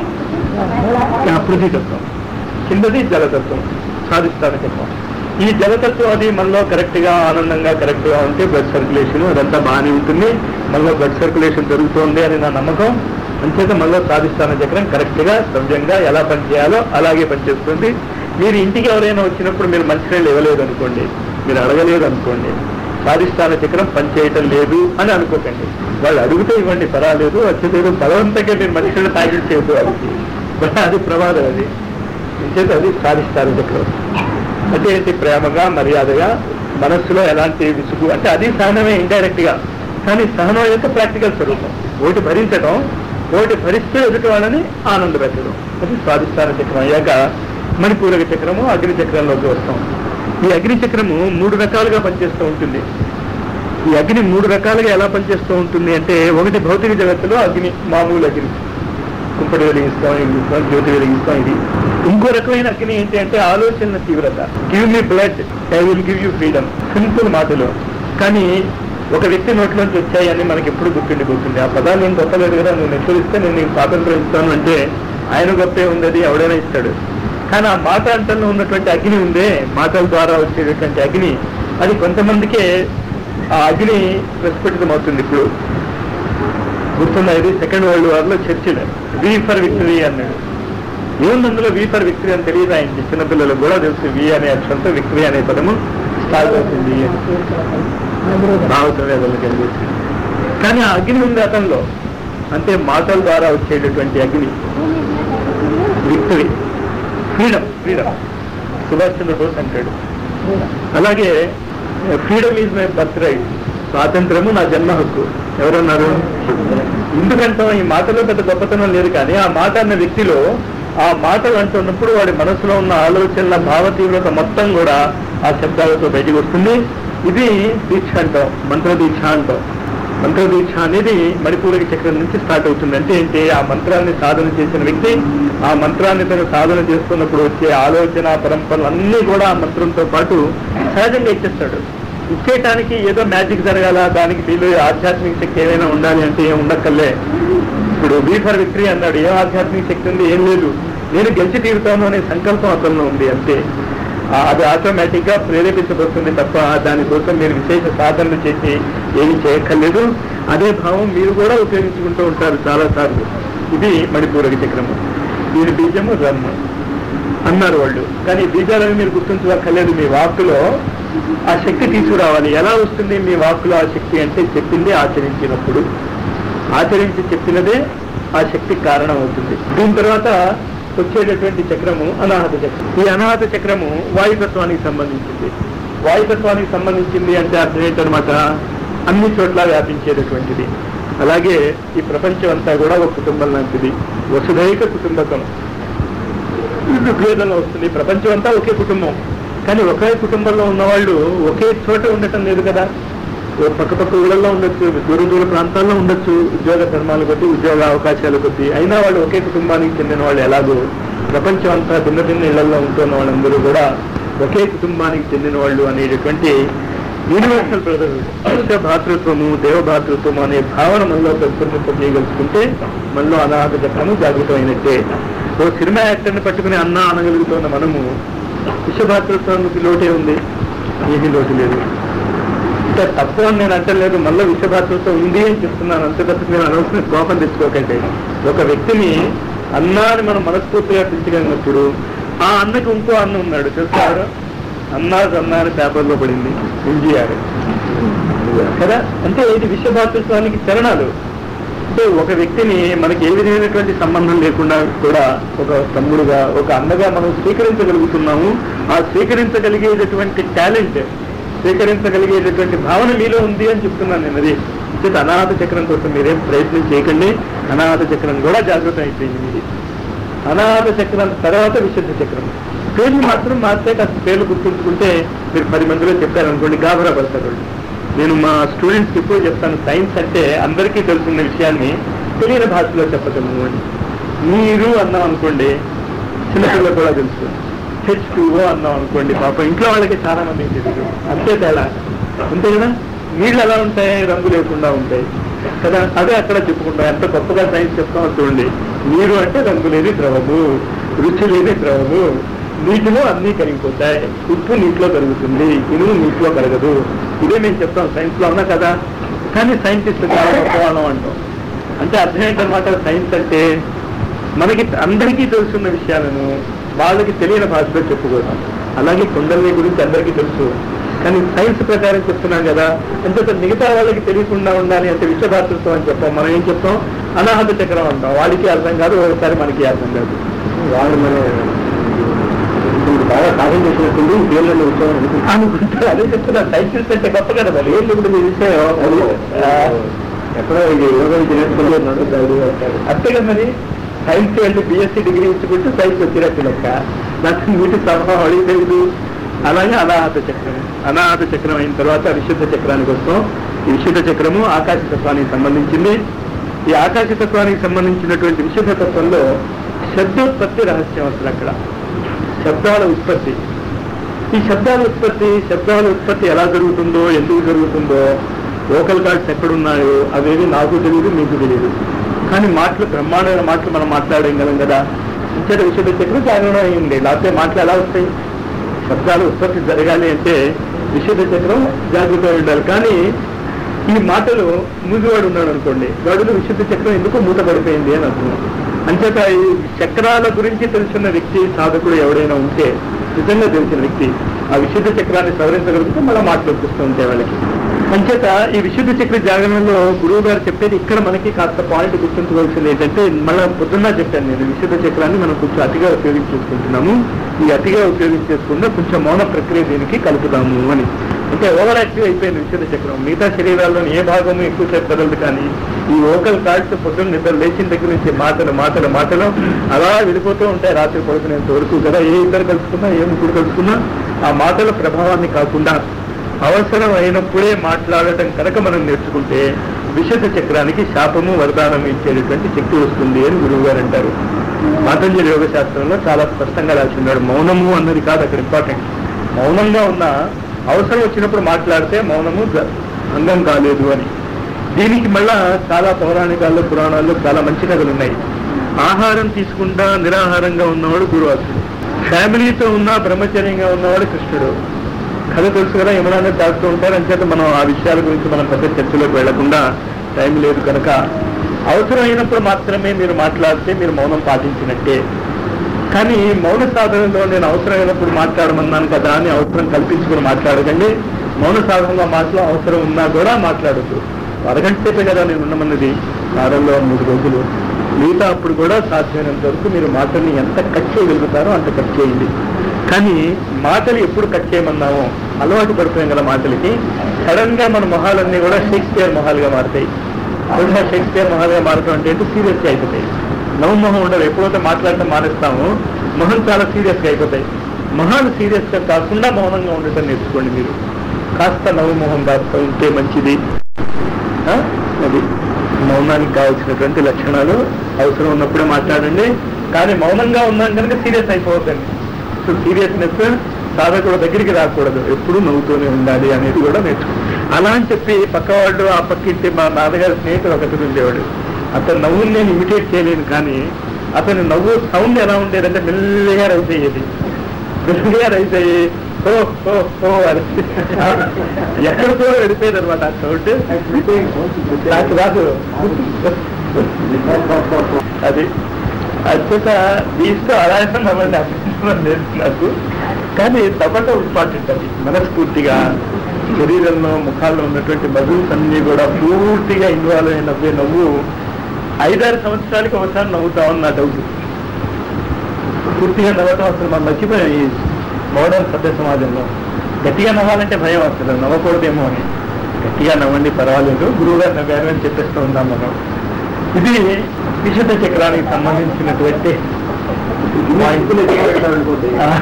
ఆ, పృథ్వీతత్వం కిందది జలతత్వం సాధిస్తాను చెప్పాం ఈ జలతత్వం అది మనలో కరెక్ట్ గా ఆనందంగా కరెక్ట్ గా ఉంటే బ్లడ్ సర్క్యులేషన్ అదంతా బాగానే ఉంటుంది మనలో బ్లడ్ సర్క్యులేషన్ జరుగుతోంది అని నా నమ్మకం అంచేత మనలో సాధిస్తాన చక్రం కరెక్ట్ గా సవ్యంగా ఎలా పనిచేయాలో అలాగే పనిచేస్తుంది మీరు ఇంటికి ఎవరైనా వచ్చినప్పుడు మీరు మంచినీళ్ళు ఇవ్వలేదు అనుకోండి మీరు అడగలేదు అనుకోండి సాధిష్టాన చక్రం పనిచేయటం లేదు అని అనుకోకండి వాళ్ళు అడిగితే ఇవ్వండి పర్వాలేదు వచ్చేది బలవంతంగా మీరు మనుషులు తాగిడి చేయదు వాళ్ళకి బట్ అది ప్రమాదం అది ఇంచేత అది సాధిష్టాన చక్రం అంటే ఏంటి ప్రేమగా మర్యాదగా మనస్సులో ఎలాంటి విసుగు అంటే అది సహనమే ఇండైరెక్ట్ గా కానీ సహనం యొక్క ప్రాక్టికల్ స్వరూపం ఒకటి భరించడం ఒకటి భరిస్తూ ఎదుటి వాళ్ళని ఆనందపెట్టడం అది స్వాధిష్టాన చక్రం అయ్యాక మణిపూరక చక్రము అగ్ని చక్రంలోకి వస్తాం ఈ అగ్ని చక్రము మూడు రకాలుగా పనిచేస్తూ ఉంటుంది ఈ అగ్ని మూడు రకాలుగా ఎలా పనిచేస్తూ ఉంటుంది అంటే ఒకటి భౌతిక జగత్తులో అగ్ని మామూలు అగ్ని కుంపటి వెలిగిస్తాం వెలిగిస్తాం జ్యోతి వెలిగిస్తాం ఇది ఇంకో రకమైన అగ్ని ఏంటి అంటే ఆలోచన తీవ్రత give me blood I will give you freedom simple మాటలు కానీ ఒక వ్యక్తి నోట్లోంచి వచ్చాయని మనకి ఎప్పుడు గుర్తుండిపోతుంది ఆ పదాలు ఏం గొప్పలేదు కదా నువ్వు నెచ్చరిస్తే నేను నీకు స్వాతంత్రం ఇస్తాను అంటే ఆయన గొప్పే ఉంది అది ఎవడైనా ఇస్తాడు కానీ ఆ మాట అంటల్లో ఉన్నటువంటి అగ్ని ఉందే మాటల ద్వారా వచ్చేటటువంటి అగ్ని అది కొంతమందికే ఆ అగ్ని ప్రస్ఫుటితం అవుతుంది ఇప్పుడు గుర్తున్నా ఇది సెకండ్ వరల్డ్ వార్ లో చర్చిల్ వి ఫర్ విక్టరీ అన్నాడు ఏముంది అందులో వి ఫర్ విక్టరీ అని తెలియదు ఆయనకి చిన్నపిల్లలకు కూడా తెలుసు వి అనే అక్షరంతో విక్టరీ అనే పదము స్టార్ట్ అవుతుంది అని భావతవేదలకు వెళ్ళేసి కానీ ఆ అగ్ని ఉంది అతనిలో అంటే మాటల ద్వారా వచ్చేటటువంటి అగ్ని victory freedom freedom Subhash Chandrabose అంటాడు అలాగే freedom is my birth right స్వాతంత్రము నా జన్మ హక్కు ఎవరన్నారు ఎందుకంటే ఈ మాటలో పెద్ద గొప్పతనం లేదు కానీ ఆ మాట అన్న వ్యక్తిలో ఆ మాటలు అంటున్నప్పుడు వాడి మనసులో ఉన్న ఆలోచనల భావ తీవ్రత మొత్తం కూడా ఆ శబ్దాలతో బయటకు వస్తుంది ఇది దీక్ష అంటాం మంత్ర దీక్ష అంటాం మంత్ర దీక్ష అనేది మణిపూరక చక్రం నుంచి స్టార్ట్ అవుతుంది అంటే ఏంటి ఆ మంత్రాన్ని సాధన చేసిన వ్యక్తి ఆ మంత్రాన్ని తను సాధన చేస్తున్నప్పుడు వచ్చే ఆలోచన పరంపరలు అన్నీ కూడా ఆ మంత్రంతో పాటు సహజంగా ఇచ్చేస్తాడు ఇచ్చేయటానికి ఏదో మ్యాజిక్ జరగాల దానికి వీళ్ళు ఆధ్యాత్మిక శక్తి ఏమైనా ఉండాలి అంటే ఏం ఉండక్కర్లే ఇప్పుడు బీ ఫర్ విక్టరీ అన్నాడు ఏం ఆధ్యాత్మిక శక్తి ఉంది ఏం లేదు నేను గెలిచి తీరుతాను అనే సంకల్పం అతనిలో ఉంది అంతే ఆ- అది ఆటోమేటిక్ గా ప్రేరేపించబడుతుంది తప్ప దానికోసం మీరు విశేష సాధనలు చేసి ఏమి చేయక్కర్లేదు అదే భావం మీరు కూడా ఉపయోగించుకుంటూ ఉంటారు చాలా సార్లు ఇది మణిపూరక చక్రము దీని బీజము రమ్ము అన్నారు వాళ్ళు కానీ ఈ బీజాలను మీరు గుర్తించక్కర్లేదు మీ వాక్కులో ఆ శక్తి తీసుకురావాలి ఎలా వస్తుంది మీ వాక్కులో ఆ శక్తి అంటే చెప్పింది ఆచరించినప్పుడు ఆచరించి చెప్పినదే ఆ శక్తికి కారణం అవుతుంది దీని తర్వాత వచ్చేటటువంటి చక్రము అనాహత చక్రం ఈ అనాహత చక్రము వాయుతత్వానికి సంబంధించింది వాయుతత్వానికి సంబంధించింది అంటే అర్థం ఏంటనమాట అన్ని చోట్ల వ్యాపించేటటువంటిది అలాగే ఈ ప్రపంచం అంతా కూడా ఒక కుటుంబం లాంటిది వసుధైక కుటుంబకం ఋగ్వేదంలో వస్తుంది ప్రపంచం అంతా ఒకే కుటుంబం కానీ ఒకే కుటుంబంలో ఉన్నవాళ్ళు ఒకే చోట ఉండటం లేదు కదా ఓ పక్క పక్క ఊళ్ళల్లో ఉండొచ్చు దూర దూర ప్రాంతాల్లో ఉండొచ్చు ఉద్యోగ ధర్మాలు కొద్ది ఉద్యోగ అవకాశాలు కొద్ది అయినా వాళ్ళు ఒకే కుటుంబానికి చెందిన వాళ్ళు ఎలాగో ప్రపంచం అంతా భిన్న భిన్న ఇళ్లలో ఉంటున్న వాళ్ళందరూ కూడా ఒకే కుటుంబానికి చెందిన వాళ్ళు అనేటటువంటి యూనివర్సల్ బ్రదర్హుడ్ భాతృత్వము దేవభాతృత్వము అనే భావన మనలో పెంపొందింపజేయగలుచుకుంటే మనలో అనాథ చక్రము జాగృతమైనట్టే ఓ సినిమా యాక్టర్ని పట్టుకుని అన్న అనగలుగుతున్న మనము విశ్వభాతృత్వానికి లోటే ఉంది ఏమీ లోటు లేదు ఇంకా తప్పు అని నేను అంటలేదు మళ్ళీ విశ్వభాతృత్వం ఉంది అని చెప్తున్నాను అంతే తప్ప నేను అనవసరం కోపం తెచ్చుకోకండి ఒక వ్యక్తిని అన్నా అని మనం మనస్ఫూర్తిగా పిలిచగలిగినప్పుడు ఆ అన్నకి ఇంకో అన్న ఉన్నాడు చూస్తారు అన్నా అన్నా అని పేపర్లో పడింది ఎన్జిఆర్ కదా అంటే ఇది విశ్వభాతృత్వానికి చరణాలు అంటే ఒక వ్యక్తిని మనకి ఏ విధమైనటువంటి సంబంధం లేకుండా కూడా ఒక తమ్ముడుగా ఒక అన్నగా మనం స్వీకరించగలుగుతున్నాము ఆ స్వీకరించగలిగేటటువంటి టాలెంట్ స్వీకరించగలిగేటటువంటి భావన మీలో ఉంది అని చెప్తున్నాను నేను అది చేత అనాథ చక్రం కోసం మీరేం ప్రయత్నం చేయకండి అనాథ చక్రం కూడా జాగ్రత్త అయిపోయింది మీది అనాథ చక్రం తర్వాత విశుద్ధ చక్రం పేర్లు మాత్రం మార్చే కాస్త పేర్లు గుర్తుంచుకుంటే మీరు పది మందిలో చెప్పారనుకోండి గాబరా పడతారు వాళ్ళు. నేను మా స్టూడెంట్స్కి ఎప్పుడు చెప్తాను సైన్స్ అంటే అందరికీ తెలుసున్న విషయాన్ని తెలియని భాషలో చెప్పగలను అని మీరు అన్నాం అనుకోండి చిన్నపిల్లలు కూడా తెలుసు హెచ్ టూఓ అన్నాం అనుకోండి పాప ఇంట్లో వాళ్ళకి చాలా మందికి తెలియదు అంతే తేడా అంతే కదా నీళ్ళు ఎలా ఉంటాయి రంగు లేకుండా ఉంటాయి కదా అదే అక్కడ చెప్పుకుంటాం ఎంత గొప్పగా సైన్స్ చెప్తామో చూడండి నీరు అంటే రంగు లేని ద్రవము రుచి లేని ద్రవము నీటిలో అన్నీ కరిగిపోతాయి ఉప్పు నీటిలో కరుగుతుంది ఇనుము నీటిలో కరగదు ఇదే మేము చెప్తాం సైన్స్ లో ఉన్నా కదా కానీ సైంటిస్ట్ చాలా గొప్పవాళ్ళం అంటాం అంటే అర్థం ఏంటన్నమాట సైన్స్ అంటే మనకి అందరికీ తెలుసున్న విషయాలను వాళ్ళకి తెలియని భాషలో చెప్పుకోవడం అలాగే కుండలిని గురించి అందరికీ తెలుసు కానీ సైన్స్ ప్రకారం చెప్తున్నాం కదా అంటే మిగతా వాళ్ళకి తెలియకుండా ఉండాలి అంటే విశ్వభాతృత్వం అని చెప్పాం మనం ఏం చెప్తాం అనాహత చక్రం అంటాం వాడికి అర్థం కాదు ఒకసారి మనకి అర్థం కాదు వాళ్ళు మన బాగా సాధన చేసినట్టుంది పేర్లను ఉత్సవం అనుకుంటారు అదే చెప్తున్నా సైంటిస్ట్ అంటే గొప్ప కదా మరి ఏం ఇప్పుడు మీ విషయం ఆ, ఎక్కడో ఇది యోగా నేర్చుకుంటున్నాడు అంతే కదా మరి సైన్స్ వెళ్ళి బిఎస్సీ డిగ్రీ ఇచ్చుకుంటూ సైన్స్ వచ్చినట్టు లెక్క నాకు వీటి స్వభావం అడిగి తెలియదు అలాగే అనాహత చక్రం అనాహత చక్రం అయిన తర్వాత విశుద్ధ చక్రానికి వస్తాం ఈ విశుద్ధ చక్రము ఆకాశ తత్వానికి సంబంధించింది ఈ ఆకాశతత్వానికి సంబంధించినటువంటి విశుద్ధ తత్వంలో శబ్దోత్పత్తి రహస్యం అసలు అక్కడ శబ్దాల ఉత్పత్తి ఈ శబ్దాల ఉత్పత్తి శబ్దాల ఉత్పత్తి ఎలా జరుగుతుందో ఎందుకు జరుగుతుందో లోకల్ కార్డ్స్ ఎక్కడున్నాయో అవేవి నాకు తెలియదు మీకు తెలియదు కానీ మాటలు బ్రహ్మాండమైన మాటలు మనం మాట్లాడగలం కదా ఇంతటి విషయ చక్రం జాగరణ అయింది లేకపోతే మాటలు ఎలా వస్తాయి శబ్దాలు ఉత్పత్తి జరగాలి అంటే విశుద్ధ చక్రం జాగ్రత్తగా ఉండాలి కానీ ఈ మాటలు మూగివాడు ఉన్నాడు అనుకోండి వాడులో విశుద్ధ చక్రం ఎందుకు మూతపడిపోయింది అని అర్థం అంచేత ఈ చక్రాల గురించి తెలుసున్న వ్యక్తి సాధకుడు ఎవడైనా ఉంటే నిజంగా తెలిసిన వ్యక్తి ఆ విశుద్ధ చక్రాన్ని సవరించగలిగితే మళ్ళీ మాటలు వస్తూ ఉంటాయి వాళ్ళకి అంచేత ఈ విశుద్ధ చక్ర జాగరణలో గురువు గారు చెప్పేది ఇక్కడ మనకి కాస్త పాయింట్ గుర్తుంచుకోవాల్సింది ఏంటంటే మళ్ళీ పొద్దున్న చెప్పాను నేను విశుద్ధ చక్రాన్ని మనం కొంచెం అతిగా ఉపయోగించేసుకుంటున్నాము ఈ అతిగా ఉపయోగించేసుకున్న కొంచెం మౌన ప్రక్రియ దీనికి కలుపుదాము అని అంటే ఓవర్ యాక్టివ్ అయిపోయింది విశుద్ధ చక్రం మిగతా శరీరాల్లోని ఏ భాగము ఎక్కువసేపు కదలదు కానీ ఈ ఓకల్ కార్డ్స్ పొద్దున్న నిద్ర లేచిన దగ్గర నుంచి మాటలు మాటలు మాటలు అలా వెళ్ళిపోతూ ఉంటాయి రాత్రి పడుకునేంత వరకు కదా ఏ ఇద్దరు కలుసుకున్నా ఏ ముగ్గురు కలుసుకున్నా ఆ మాటల ప్రభావాన్ని కాకుండా అవసరం అయినప్పుడే మాట్లాడటం కనుక మనం నేర్చుకుంటే విశుద్ధ చక్రానికి శాపము వరదానం ఇచ్చేటటువంటి శక్తి వస్తుంది అని గురువు గారు అంటారు పాతంజలి యోగ శాస్త్రంలో చాలా స్పష్టంగా రాసి ఉన్నాడు మౌనము అన్నది కాదు అక్కడ ఇంపార్టెంట్ మౌనంగా ఉన్న అవసరం వచ్చినప్పుడు మాట్లాడితే మౌనము గ- అంగం కాలేదు అని దీనికి మళ్ళా చాలా పౌరాణికాల్లో పురాణాల్లో చాలా మంచి కథలు ఉన్నాయి ఆహారం తీసుకుంటా నిరాహారంగా ఉన్నవాడు గురువాసుడు ఫ్యామిలీతో ఉన్న బ్రహ్మచర్యంగా ఉన్నవాడు కృష్ణుడు కథ తెలుసు కదా యమునాన్ని తాగుతూ ఉంటారు అంచేత మనం ఆ విషయాల గురించి మనం పెద్ద చర్చలోకి వెళ్లకుండా టైం లేదు కనుక అవసరం అయినప్పుడు మాత్రమే మీరు మాట్లాడితే మీరు మౌనం పాటించినట్టే కానీ మౌన సాధనలో నేను అవసరమైనప్పుడు మాట్లాడమన్నాను కదా అని అవసరం కల్పించుకుని మాట్లాడకండి మౌన సాధనలో మాటలో అవసరం ఉన్నా కూడా మాట్లాడద్దు అరగంట సేపే కదా నేను ఉండమన్నది వారంలో మూడు రోజులు మిగతా అప్పుడు కూడా సాధ్యమైనంత వరకు మీరు మాటల్ని ఎంత కట్ చేయగలుగుతారో అంత కట్ చేయండి కానీ మాటలు ఎప్పుడు కట్ చేయమన్నామో అలవాటు పడిపోయాం కదా మాటలకి సడన్ గా మన మొహాలన్నీ కూడా షేక్స్పియర్ మొహాలుగా మారుతాయి సడన్గా షేక్స్పియర్ మొహాలుగా మారటం అంటే సీరియస్గా అయిపోతాయి నవ్వు మొహం ఉండదు ఎప్పుడైతే మాట్లాడటం మానేస్తామో మొహం చాలా సీరియస్గా అయిపోతాయి మొహాలు సీరియస్గా కాకుండా మౌనంగా ఉండటం నేర్చుకోండి మీరు కాస్త నవ్వు మొహం కాస్త ఉంటే మంచిది ఆ? అది మౌనానికి కావాల్సినటువంటి లక్షణాలు అవసరం ఉన్నప్పుడే మాట్లాడండి కానీ మౌనంగా ఉన్నాం కనుక సీరియస్ అయిపోవద్దండి సో సీరియస్నెస్ సాధకుడు దగ్గరికి రాకూడదు ఎప్పుడు నవ్వుతూనే ఉండాలి అనేది కూడా నేర్చుకో అలా అని చెప్పి పక్కవాళ్ళు ఆ పక్కింటి మా నాన్నగారి స్నేహితుడు ఒకటి ఉండేవాడు అతను నవ్వుని నేను ఇమిటేట్ చేయలేను కానీ అతని నవ్వు సౌండ్ ఎలా ఉండేదంటే మెల్లగా రైస్ అయ్యేది మెల్లగా రైస్ అయ్యి ఓ ఓ ఓ అని ఎక్కడికో వెళ్ళిపోయేది అనమాట ఆ సౌండ్ నాకు రాదు అది అద్భుత దీంతో ఆదాయం నవ్వండి అభ్యంతరం లేదు నాకు కానీ నవ్వటం ఇంపార్టెంట్ అది మనస్ఫూర్తిగా శరీరంలో ముఖాల్లో ఉన్నటువంటి మధుస్ అన్ని కూడా పూర్తిగా ఇన్వాల్వ్ అయిన నవ్వే నవ్వు ఐదారు సంవత్సరాలకి ఒకసారి నవ్వుతామని నా డౌట్ పూర్తిగా నవ్వటం అసలు మనం మర్చిపోయాం ఈ మోడర్న్ సభ్య సమాజంలో గట్టిగా నవ్వాలంటే భయం అసలు నవ్వకూడదేమో అని గట్టిగా నవ్వండి పర్వాలేదు గురువు గారు నవ్వారు అని చెప్పేస్తూ ఉంటాం మనం ఇది విశుద్ధ చక్రానికి సంబంధించినటువంటి మా ఇంట్లో పెడతామనుకోండి ఆ,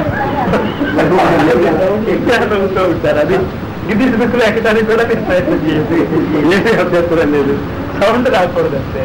ఎక్కువ నవ్వుతూ ఉంటారు అది గిడ్డి స్మిత్లు ఎక్కడానికి కూడా నేను ప్రయత్నం చేసి ఏమీ అభ్యంతరం లేదు సౌండ్ రాకూడదు అంతే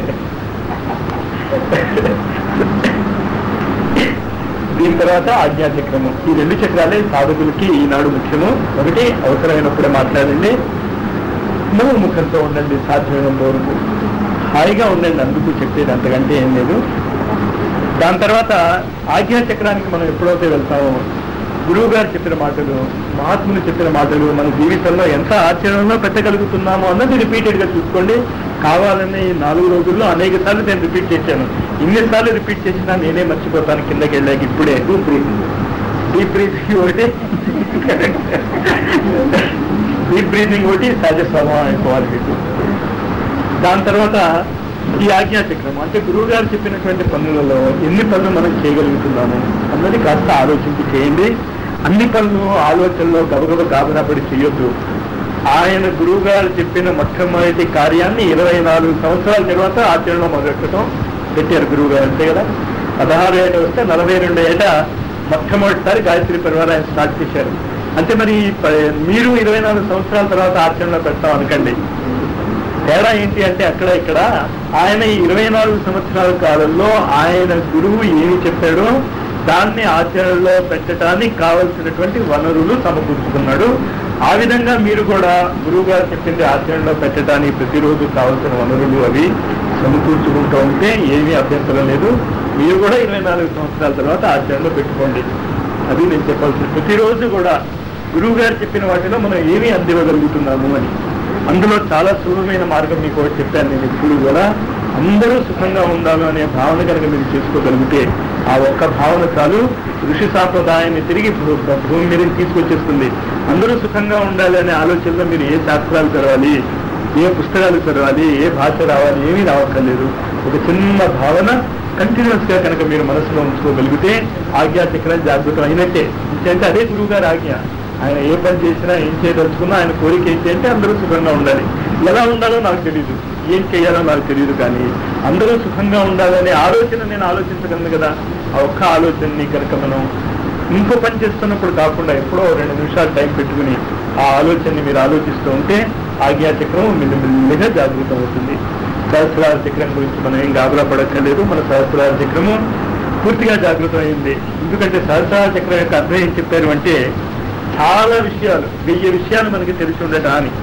దీని తర్వాత ఆజ్ఞా చక్రము ఈ రెండు చక్రాలే సాధకులకి ఈనాడు ముఖ్యము ఒకటి అవసరమైనప్పుడే మాట్లాడండి నువ్వు ముఖంతో ఉండండి సాధ్యమైనంత వరకు హాయిగా ఉండండి అందుకు చెప్పేది అంతకంటే ఏం లేదు దాని తర్వాత ఆజ్ఞా చక్రానికి మనం ఎప్పుడైతే వెళ్తామో గురువు గారు చెప్పిన మాటలు మహాత్ములు చెప్పిన మాటలు మన జీవితంలో ఎంత ఆచరణలో పెట్టగలుగుతున్నామో అన్నది రిపీటెడ్ గా చూసుకోండి కావాలని ఈ నాలుగు రోజుల్లో అనేక సార్లు నేను రిపీట్ చేశాను ఇన్నిసార్లు రిపీట్ చేసినా నేనే మర్చిపోతాను కిందకి వెళ్ళాక ఇప్పుడే డీప్ బ్రీతింగ్ ఒకటి డీప్ బ్రీతింగ్ ఒకటి సహజ స్వభావం అయిపోవాలి మీకు దాని తర్వాత ఈ ఆజ్ఞా చక్రం అంటే గురువు గారు చెప్పినటువంటి పనులలో ఎన్ని పనులు మనం చేయగలుగుతున్నాము అన్నది కాస్త ఆలోచించి చేయండి అన్ని పనులు ఆలోచనలో గబగబ గాబరాపడి చేయొద్దు ఆయన గురువు గారు చెప్పిన మొట్టమొదటి కార్యాన్ని ఇరవై నాలుగు సంవత్సరాల తర్వాత ఆచరణలో మొదలెట్టడం పెట్టారు గురువు గారు అంతే కదా పదహారు ఏట వస్తే నలభై రెండు ఏట మొట్టమొదటిసారి గాయత్రి పరివారాన్ని స్టార్ట్ చేశారు అంటే మరి ప- మీరు ఇరవై నాలుగు సంవత్సరాల తర్వాత ఆచరణలో పెడతాం అనకండి తేడా ఏంటి అంటే అక్కడ ఇక్కడ ఆయన ఈ ఇరవై నాలుగు సంవత్సరాల కాలంలో ఆయన గురువు ఏమి చెప్పాడో దాన్ని ఆచరణలో పెట్టడానికి కావలసినటువంటి వనరులు సమకూర్చుకున్నాడు ఆ విధంగా మీరు కూడా గురువు గారు చెప్పింది ఆచరణలో పెట్టడానికి ప్రతిరోజు కావలసిన వనరులు అవి సమకూర్చుకుంటూ ఉంటే ఏమీ అభ్యంతరం లేదు మీరు కూడా ఇరవై నాలుగు సంవత్సరాల తర్వాత ఆచరణలో పెట్టుకోండి అది నేను చెప్పాల్సింది ప్రతిరోజు కూడా గురువు గారు చెప్పిన వాటిలో మనం ఏమీ అందివ్వగలుగుతున్నాము అని అందులో చాలా సులభమైన మార్గం మీకు ఒకటి చెప్పాను నేను ఇప్పుడు కూడా అందరూ సుఖంగా ఉండాలి అనే భావన కనుక మీరు చేసుకోగలిగితే ఆ ఒక్క భావన చాలు ఋషి సాంప్రదాయాన్ని తిరిగి భూ- భూమి మీద తీసుకొచ్చేస్తుంది అందరూ సుఖంగా ఉండాలి అనే ఆలోచనలో మీరు ఏ శాస్త్రాలు చదవాలి ఏ పుస్తకాలు చదవాలి ఏ భాష రావాలి ఏమీ రావక్కర్లేదు ఒక చిన్న భావన కంటిన్యూస్ గా కనుక మీరు మనసులో ఉంచుకోగలిగితే ఆజ్ఞా చక్రం జాగృతం అయినట్టే అంటే అదే గురువు గారు ఆజ్ఞ ఆయన ఏ పని చేసినా ఏం చేయదలుచుకున్నా ఆయన కోరిక ఏంటి అంటే అందరూ సుఖంగా ఉండాలి ఎలా ఉండాలో నాకు తెలియదు ఏం చేయాలో నాకు తెలియదు కానీ అందరూ సుఖంగా ఉండాలనే ఆలోచన నేను ఆలోచించగలను కదా ఆ ఒక్క ఆలోచనని కనుక మనం ఇంకో పని చేస్తున్నప్పుడు కాకుండా ఎప్పుడో రెండు నిమిషాలు టైం పెట్టుకుని ఆ ఆలోచనని మీరు ఆలోచిస్తూ ఉంటే ఆజ్ఞా చక్రం మెల్లిమెల్లిగా జాగృతం అవుతుంది సహస్రాల చక్రం గురించి మనం ఏం గాబరా పడక్కర్లేదు మన సహస్రాల చక్రము పూర్తిగా జాగృతం అయింది ఎందుకంటే సహస్రాల చక్రం యొక్క అర్థం ఏం చెప్పారు అంటే చాలా విషయాలు వెయ్యి విషయాలు మనకి తెలిసి ఉండటం అని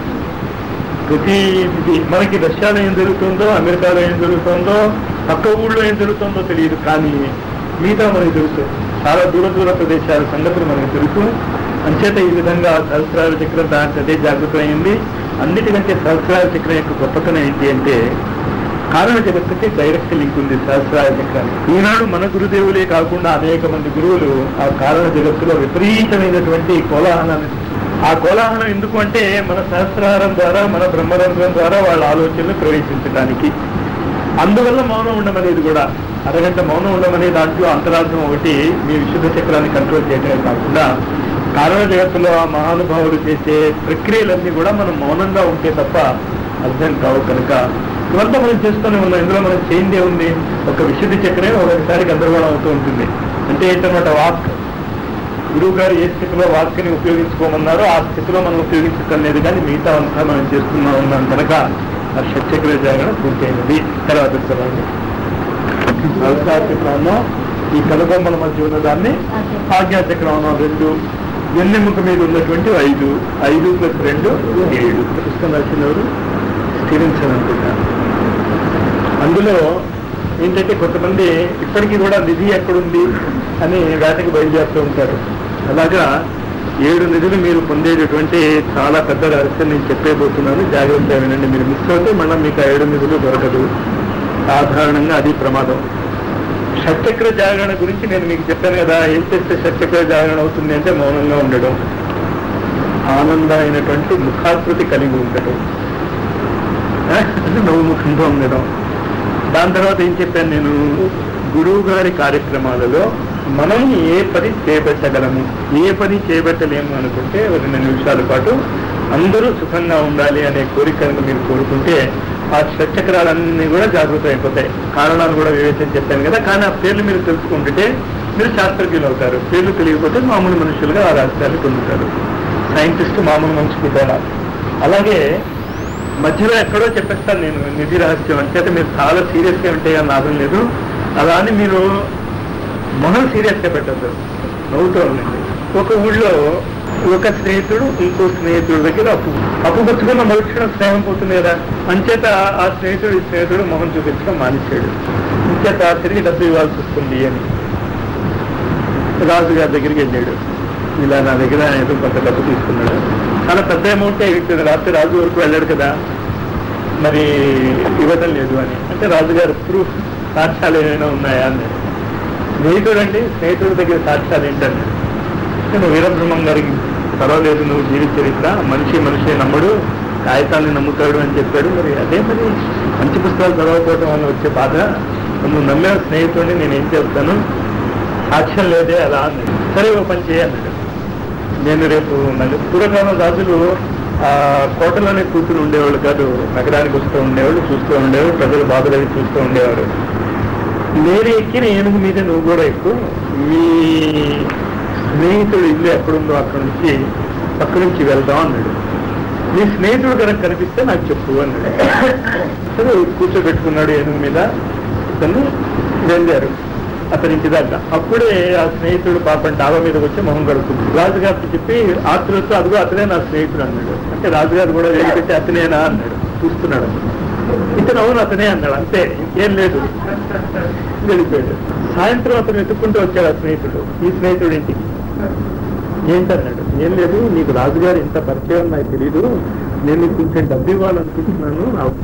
ప్రతి ఇది మనకి రష్యాలో ఏం జరుగుతుందో అమెరికాలో ఏం జరుగుతుందో పక్క ఊళ్ళో ఏం జరుగుతుందో తెలియదు కానీ మిగతా మనకి తెలుసు చాలా దూర దూర ప్రదేశాల సంగతులు మనకు తెలుసు అంచేత ఈ విధంగా సహస్రాల చక్రం దాంట్లో అదే జాగృతం అయింది అన్నిటికంటే సహస్రాల చక్రం యొక్క గొప్పతనం ఏంటి అంటే కారణ జగత్తుకి డైరెక్ట్ లింక్ ఉంది సహస్రాల చక్రానికి ఈనాడు మన గురుదేవులే కాకుండా అనేక మంది గురువులు ఆ కారణ జగత్తులో విపరీతమైనటువంటి కోలాహలాన్ని ఆ కోలాహలం ఎందుకు అంటే మన సహస్రారం ద్వారా మన బ్రహ్మరంధ్రం ద్వారా వాళ్ళ ఆలోచనలు ప్రవేశించడానికి అందువల్ల మౌనం ఉండమనేది కూడా అరగంట మౌనం ఉండమనే దాంట్లో అంతరార్థం ఒకటి మీ విశుద్ధ చక్రాన్ని కంట్రోల్ చేయడమే కాకుండా కారణ జగత్తులో ఆ మహానుభావులు చేసే ప్రక్రియలన్నీ కూడా మనం మౌనంగా ఉంటే తప్ప అర్థం కావు కనుక ఇవంతా మనం చేస్తూనే ఉన్నాం ఇందులో మనం చేయిందే ఉంది ఒక విశుద్ధి చక్రమే ఒకసారి గందరగోళం అవుతూ ఉంటుంది అంటే ఏంటన్నమాట వాక్ గురువు గారు ఏ స్థితిలో వాక్యని ఉపయోగించుకోమన్నారో ఆ స్థితిలో మనం ఉపయోగించటం లేదు కానీ మిగతా అంతా మనం చేస్తున్నా ఉన్నాం కనుక ఆ షట్చక్ర జాగరణ పూర్తయినది తర్వాత చదవండి చక్రంలో ఈ కనుబొమ్మల మధ్య ఉన్న దాన్ని ఆజ్ఞాచక్రంలో రెండు వెన్నెముక మీద ఉన్నటువంటి ఐదు ఐదు ప్లస్ రెండు ఏడు పుస్తకం రాసినవారు స్టీవెన్సన్ అనుకుంటాను అందులో ఏంటంటే కొంతమంది ఇప్పటికీ కూడా నిధి ఎక్కడుంది అని వేటకి బయలుదేరుతూ ఉంటారు అలాగా ఏడు నిధులు మీరు పొందేటటువంటి చాలా పెద్ద రహస్యం నేను చెప్పేబోతున్నాను జాగ్రత్తగా వినండి మీరు మిస్ అవుతే మళ్ళీ మీకు ఆ ఏడు నిధులు దొరకదు సాధారణంగా అది ప్రమాదం షట్చక్ర జాగరణ గురించి నేను మీకు చెప్పాను కదా ఏం చేస్తే షట్చక్ర జాగరణ అవుతుంది అంటే మౌనంగా ఉండడం ఆనందమైనటువంటి ముఖాకృతి కలిగి ఉండటం ఆ, నవ్వు ముఖంగా ఉండడం దాని తర్వాత ఏం చెప్పాను నేను గురువు గారి కార్యక్రమాలలో మనం ఏ పని చేపట్టగలము ఏ పని చేపట్టలేము అనుకుంటే ఒక రెండు నిమిషాల పాటు అందరూ సుఖంగా ఉండాలి అనే కోరికను మీరు కోరుకుంటే ఆ షట్చక్రాలన్నీ కూడా జాగృతం అయిపోతాయి కారణాలు కూడా వివేచన చెప్పాను కదా కానీ ఆ పేర్లు మీరు తెలుసుకుంటుంటే మీరు శాస్త్రజ్ఞులు అవుతారు పేర్లు తెలియకపోతే మామూలు మనుషులుగా ఆ రహస్యాలు పొందుతారు సైంటిస్ట్ మామూలు మనిషికి తేడా అలాగే మధ్యలో ఎక్కడో చెప్పేస్తాను నేను నిధి రహస్యం అంచేత మీరు చాలా సీరియస్ గా ఉంటే అని లాభం లేదు అలా అని మీరు మొహం సీరియస్ గా పెట్టద్దు నవ్వుతూ ఉండండి ఒక ఊళ్ళో ఒక స్నేహితుడు ఇంకో స్నేహితుడి దగ్గర అప్పు అప్పు పుచ్చుకున్న మరుక్షణం స్నేహం పోతుంది కదా అంచేత ఆ స్నేహితుడు ఈ స్నేహితుడు మొహం చూపించడం మానేశాడు అంచేత తిరిగి డబ్బు ఇవ్వాల్సి వస్తుంది అని రాజు గారి దగ్గరికి వెళ్ళాడు ఇలా నా దగ్గర ఏదో కొంత డబ్బు తీసుకున్నాడు చాలా పెద్ద అమౌంటే ఇస్తుంది రాత్రి రాజు వరకు వెళ్ళాడు కదా మరి ఇవ్వడం లేదు అని అంటే రాజుగారు ప్రూఫ్ సాక్ష్యాలు ఏమైనా ఉన్నాయా అన్నాడు స్నేహితుడు అండి స్నేహితుడి దగ్గర సాక్ష్యాలు ఏంటండి నేను వీరబ్రహ్మం గారికి పర్వాలేదు నువ్వు జీవిత చరిత్ర మనిషి మనిషి నమ్మడు కాగితాన్ని నమ్ముతాడు అని చెప్పాడు మరి అదే మరి మంచి పుస్తకాలు చదవకపోవడం వల్ల వచ్చే బాధ నువ్వు నమ్మే స్నేహితుడిని నేను ఏం చేస్తాను సాక్ష్యం లేదే అలా అన్నాడు సరే ఓ పని చేయాలన్నాడు నేను రేపు నన్ను పూర్వకాలం రాజులు ఆ కోటలోనే కూర్చుని ఉండేవాళ్ళు కాదు నగరానికి వస్తూ ఉండేవాళ్ళు చూస్తూ ఉండేవాళ్ళు ప్రజలు బాధలవి చూస్తూ ఉండేవారు నేను ఎక్కిన ఏనుగు మీద నువ్వు కూడా ఎక్కువ మీ స్నేహితుడు ఇల్లు ఎక్కడుందో అక్కడి నుంచి పక్క నుంచి వెళ్దాం అన్నాడు నీ స్నేహితుడు కనుక కనిపిస్తే నాకు చెప్పు అన్నాడు సరే కూర్చోబెట్టుకున్నాడు ఏనుగు మీద ఇతను వెళ్ళారు అతని ఇంటి దాకా అప్పుడే ఆ స్నేహితుడు పాపం డాబా మీదకి వచ్చి మొహం కడుతుంది రాజుగారికి చెప్పి ఆతులతో అదిగో అతనే నా స్నేహితుడు అన్నాడు అంటే రాజుగారు కూడా వేడి పెట్టి అతనేనా అన్నాడు చూస్తున్నాడు ఇతను అవును అతనే అన్నాడు అంతే ఇంకేం లేదు వెళ్ళిపోయాడు సాయంత్రం అతను వెతుక్కుంటూ వచ్చాడు ఆ స్నేహితుడు ఈ స్నేహితుడు ఇంటికి ఏంటన్నాడు ఏం లేదు నీకు రాజుగారు ఇంత పరిచయం నాకు తెలీదు నేను నీకు కొంచెం డబ్బు ఇవ్వాలనుకుంటున్నాను ఆ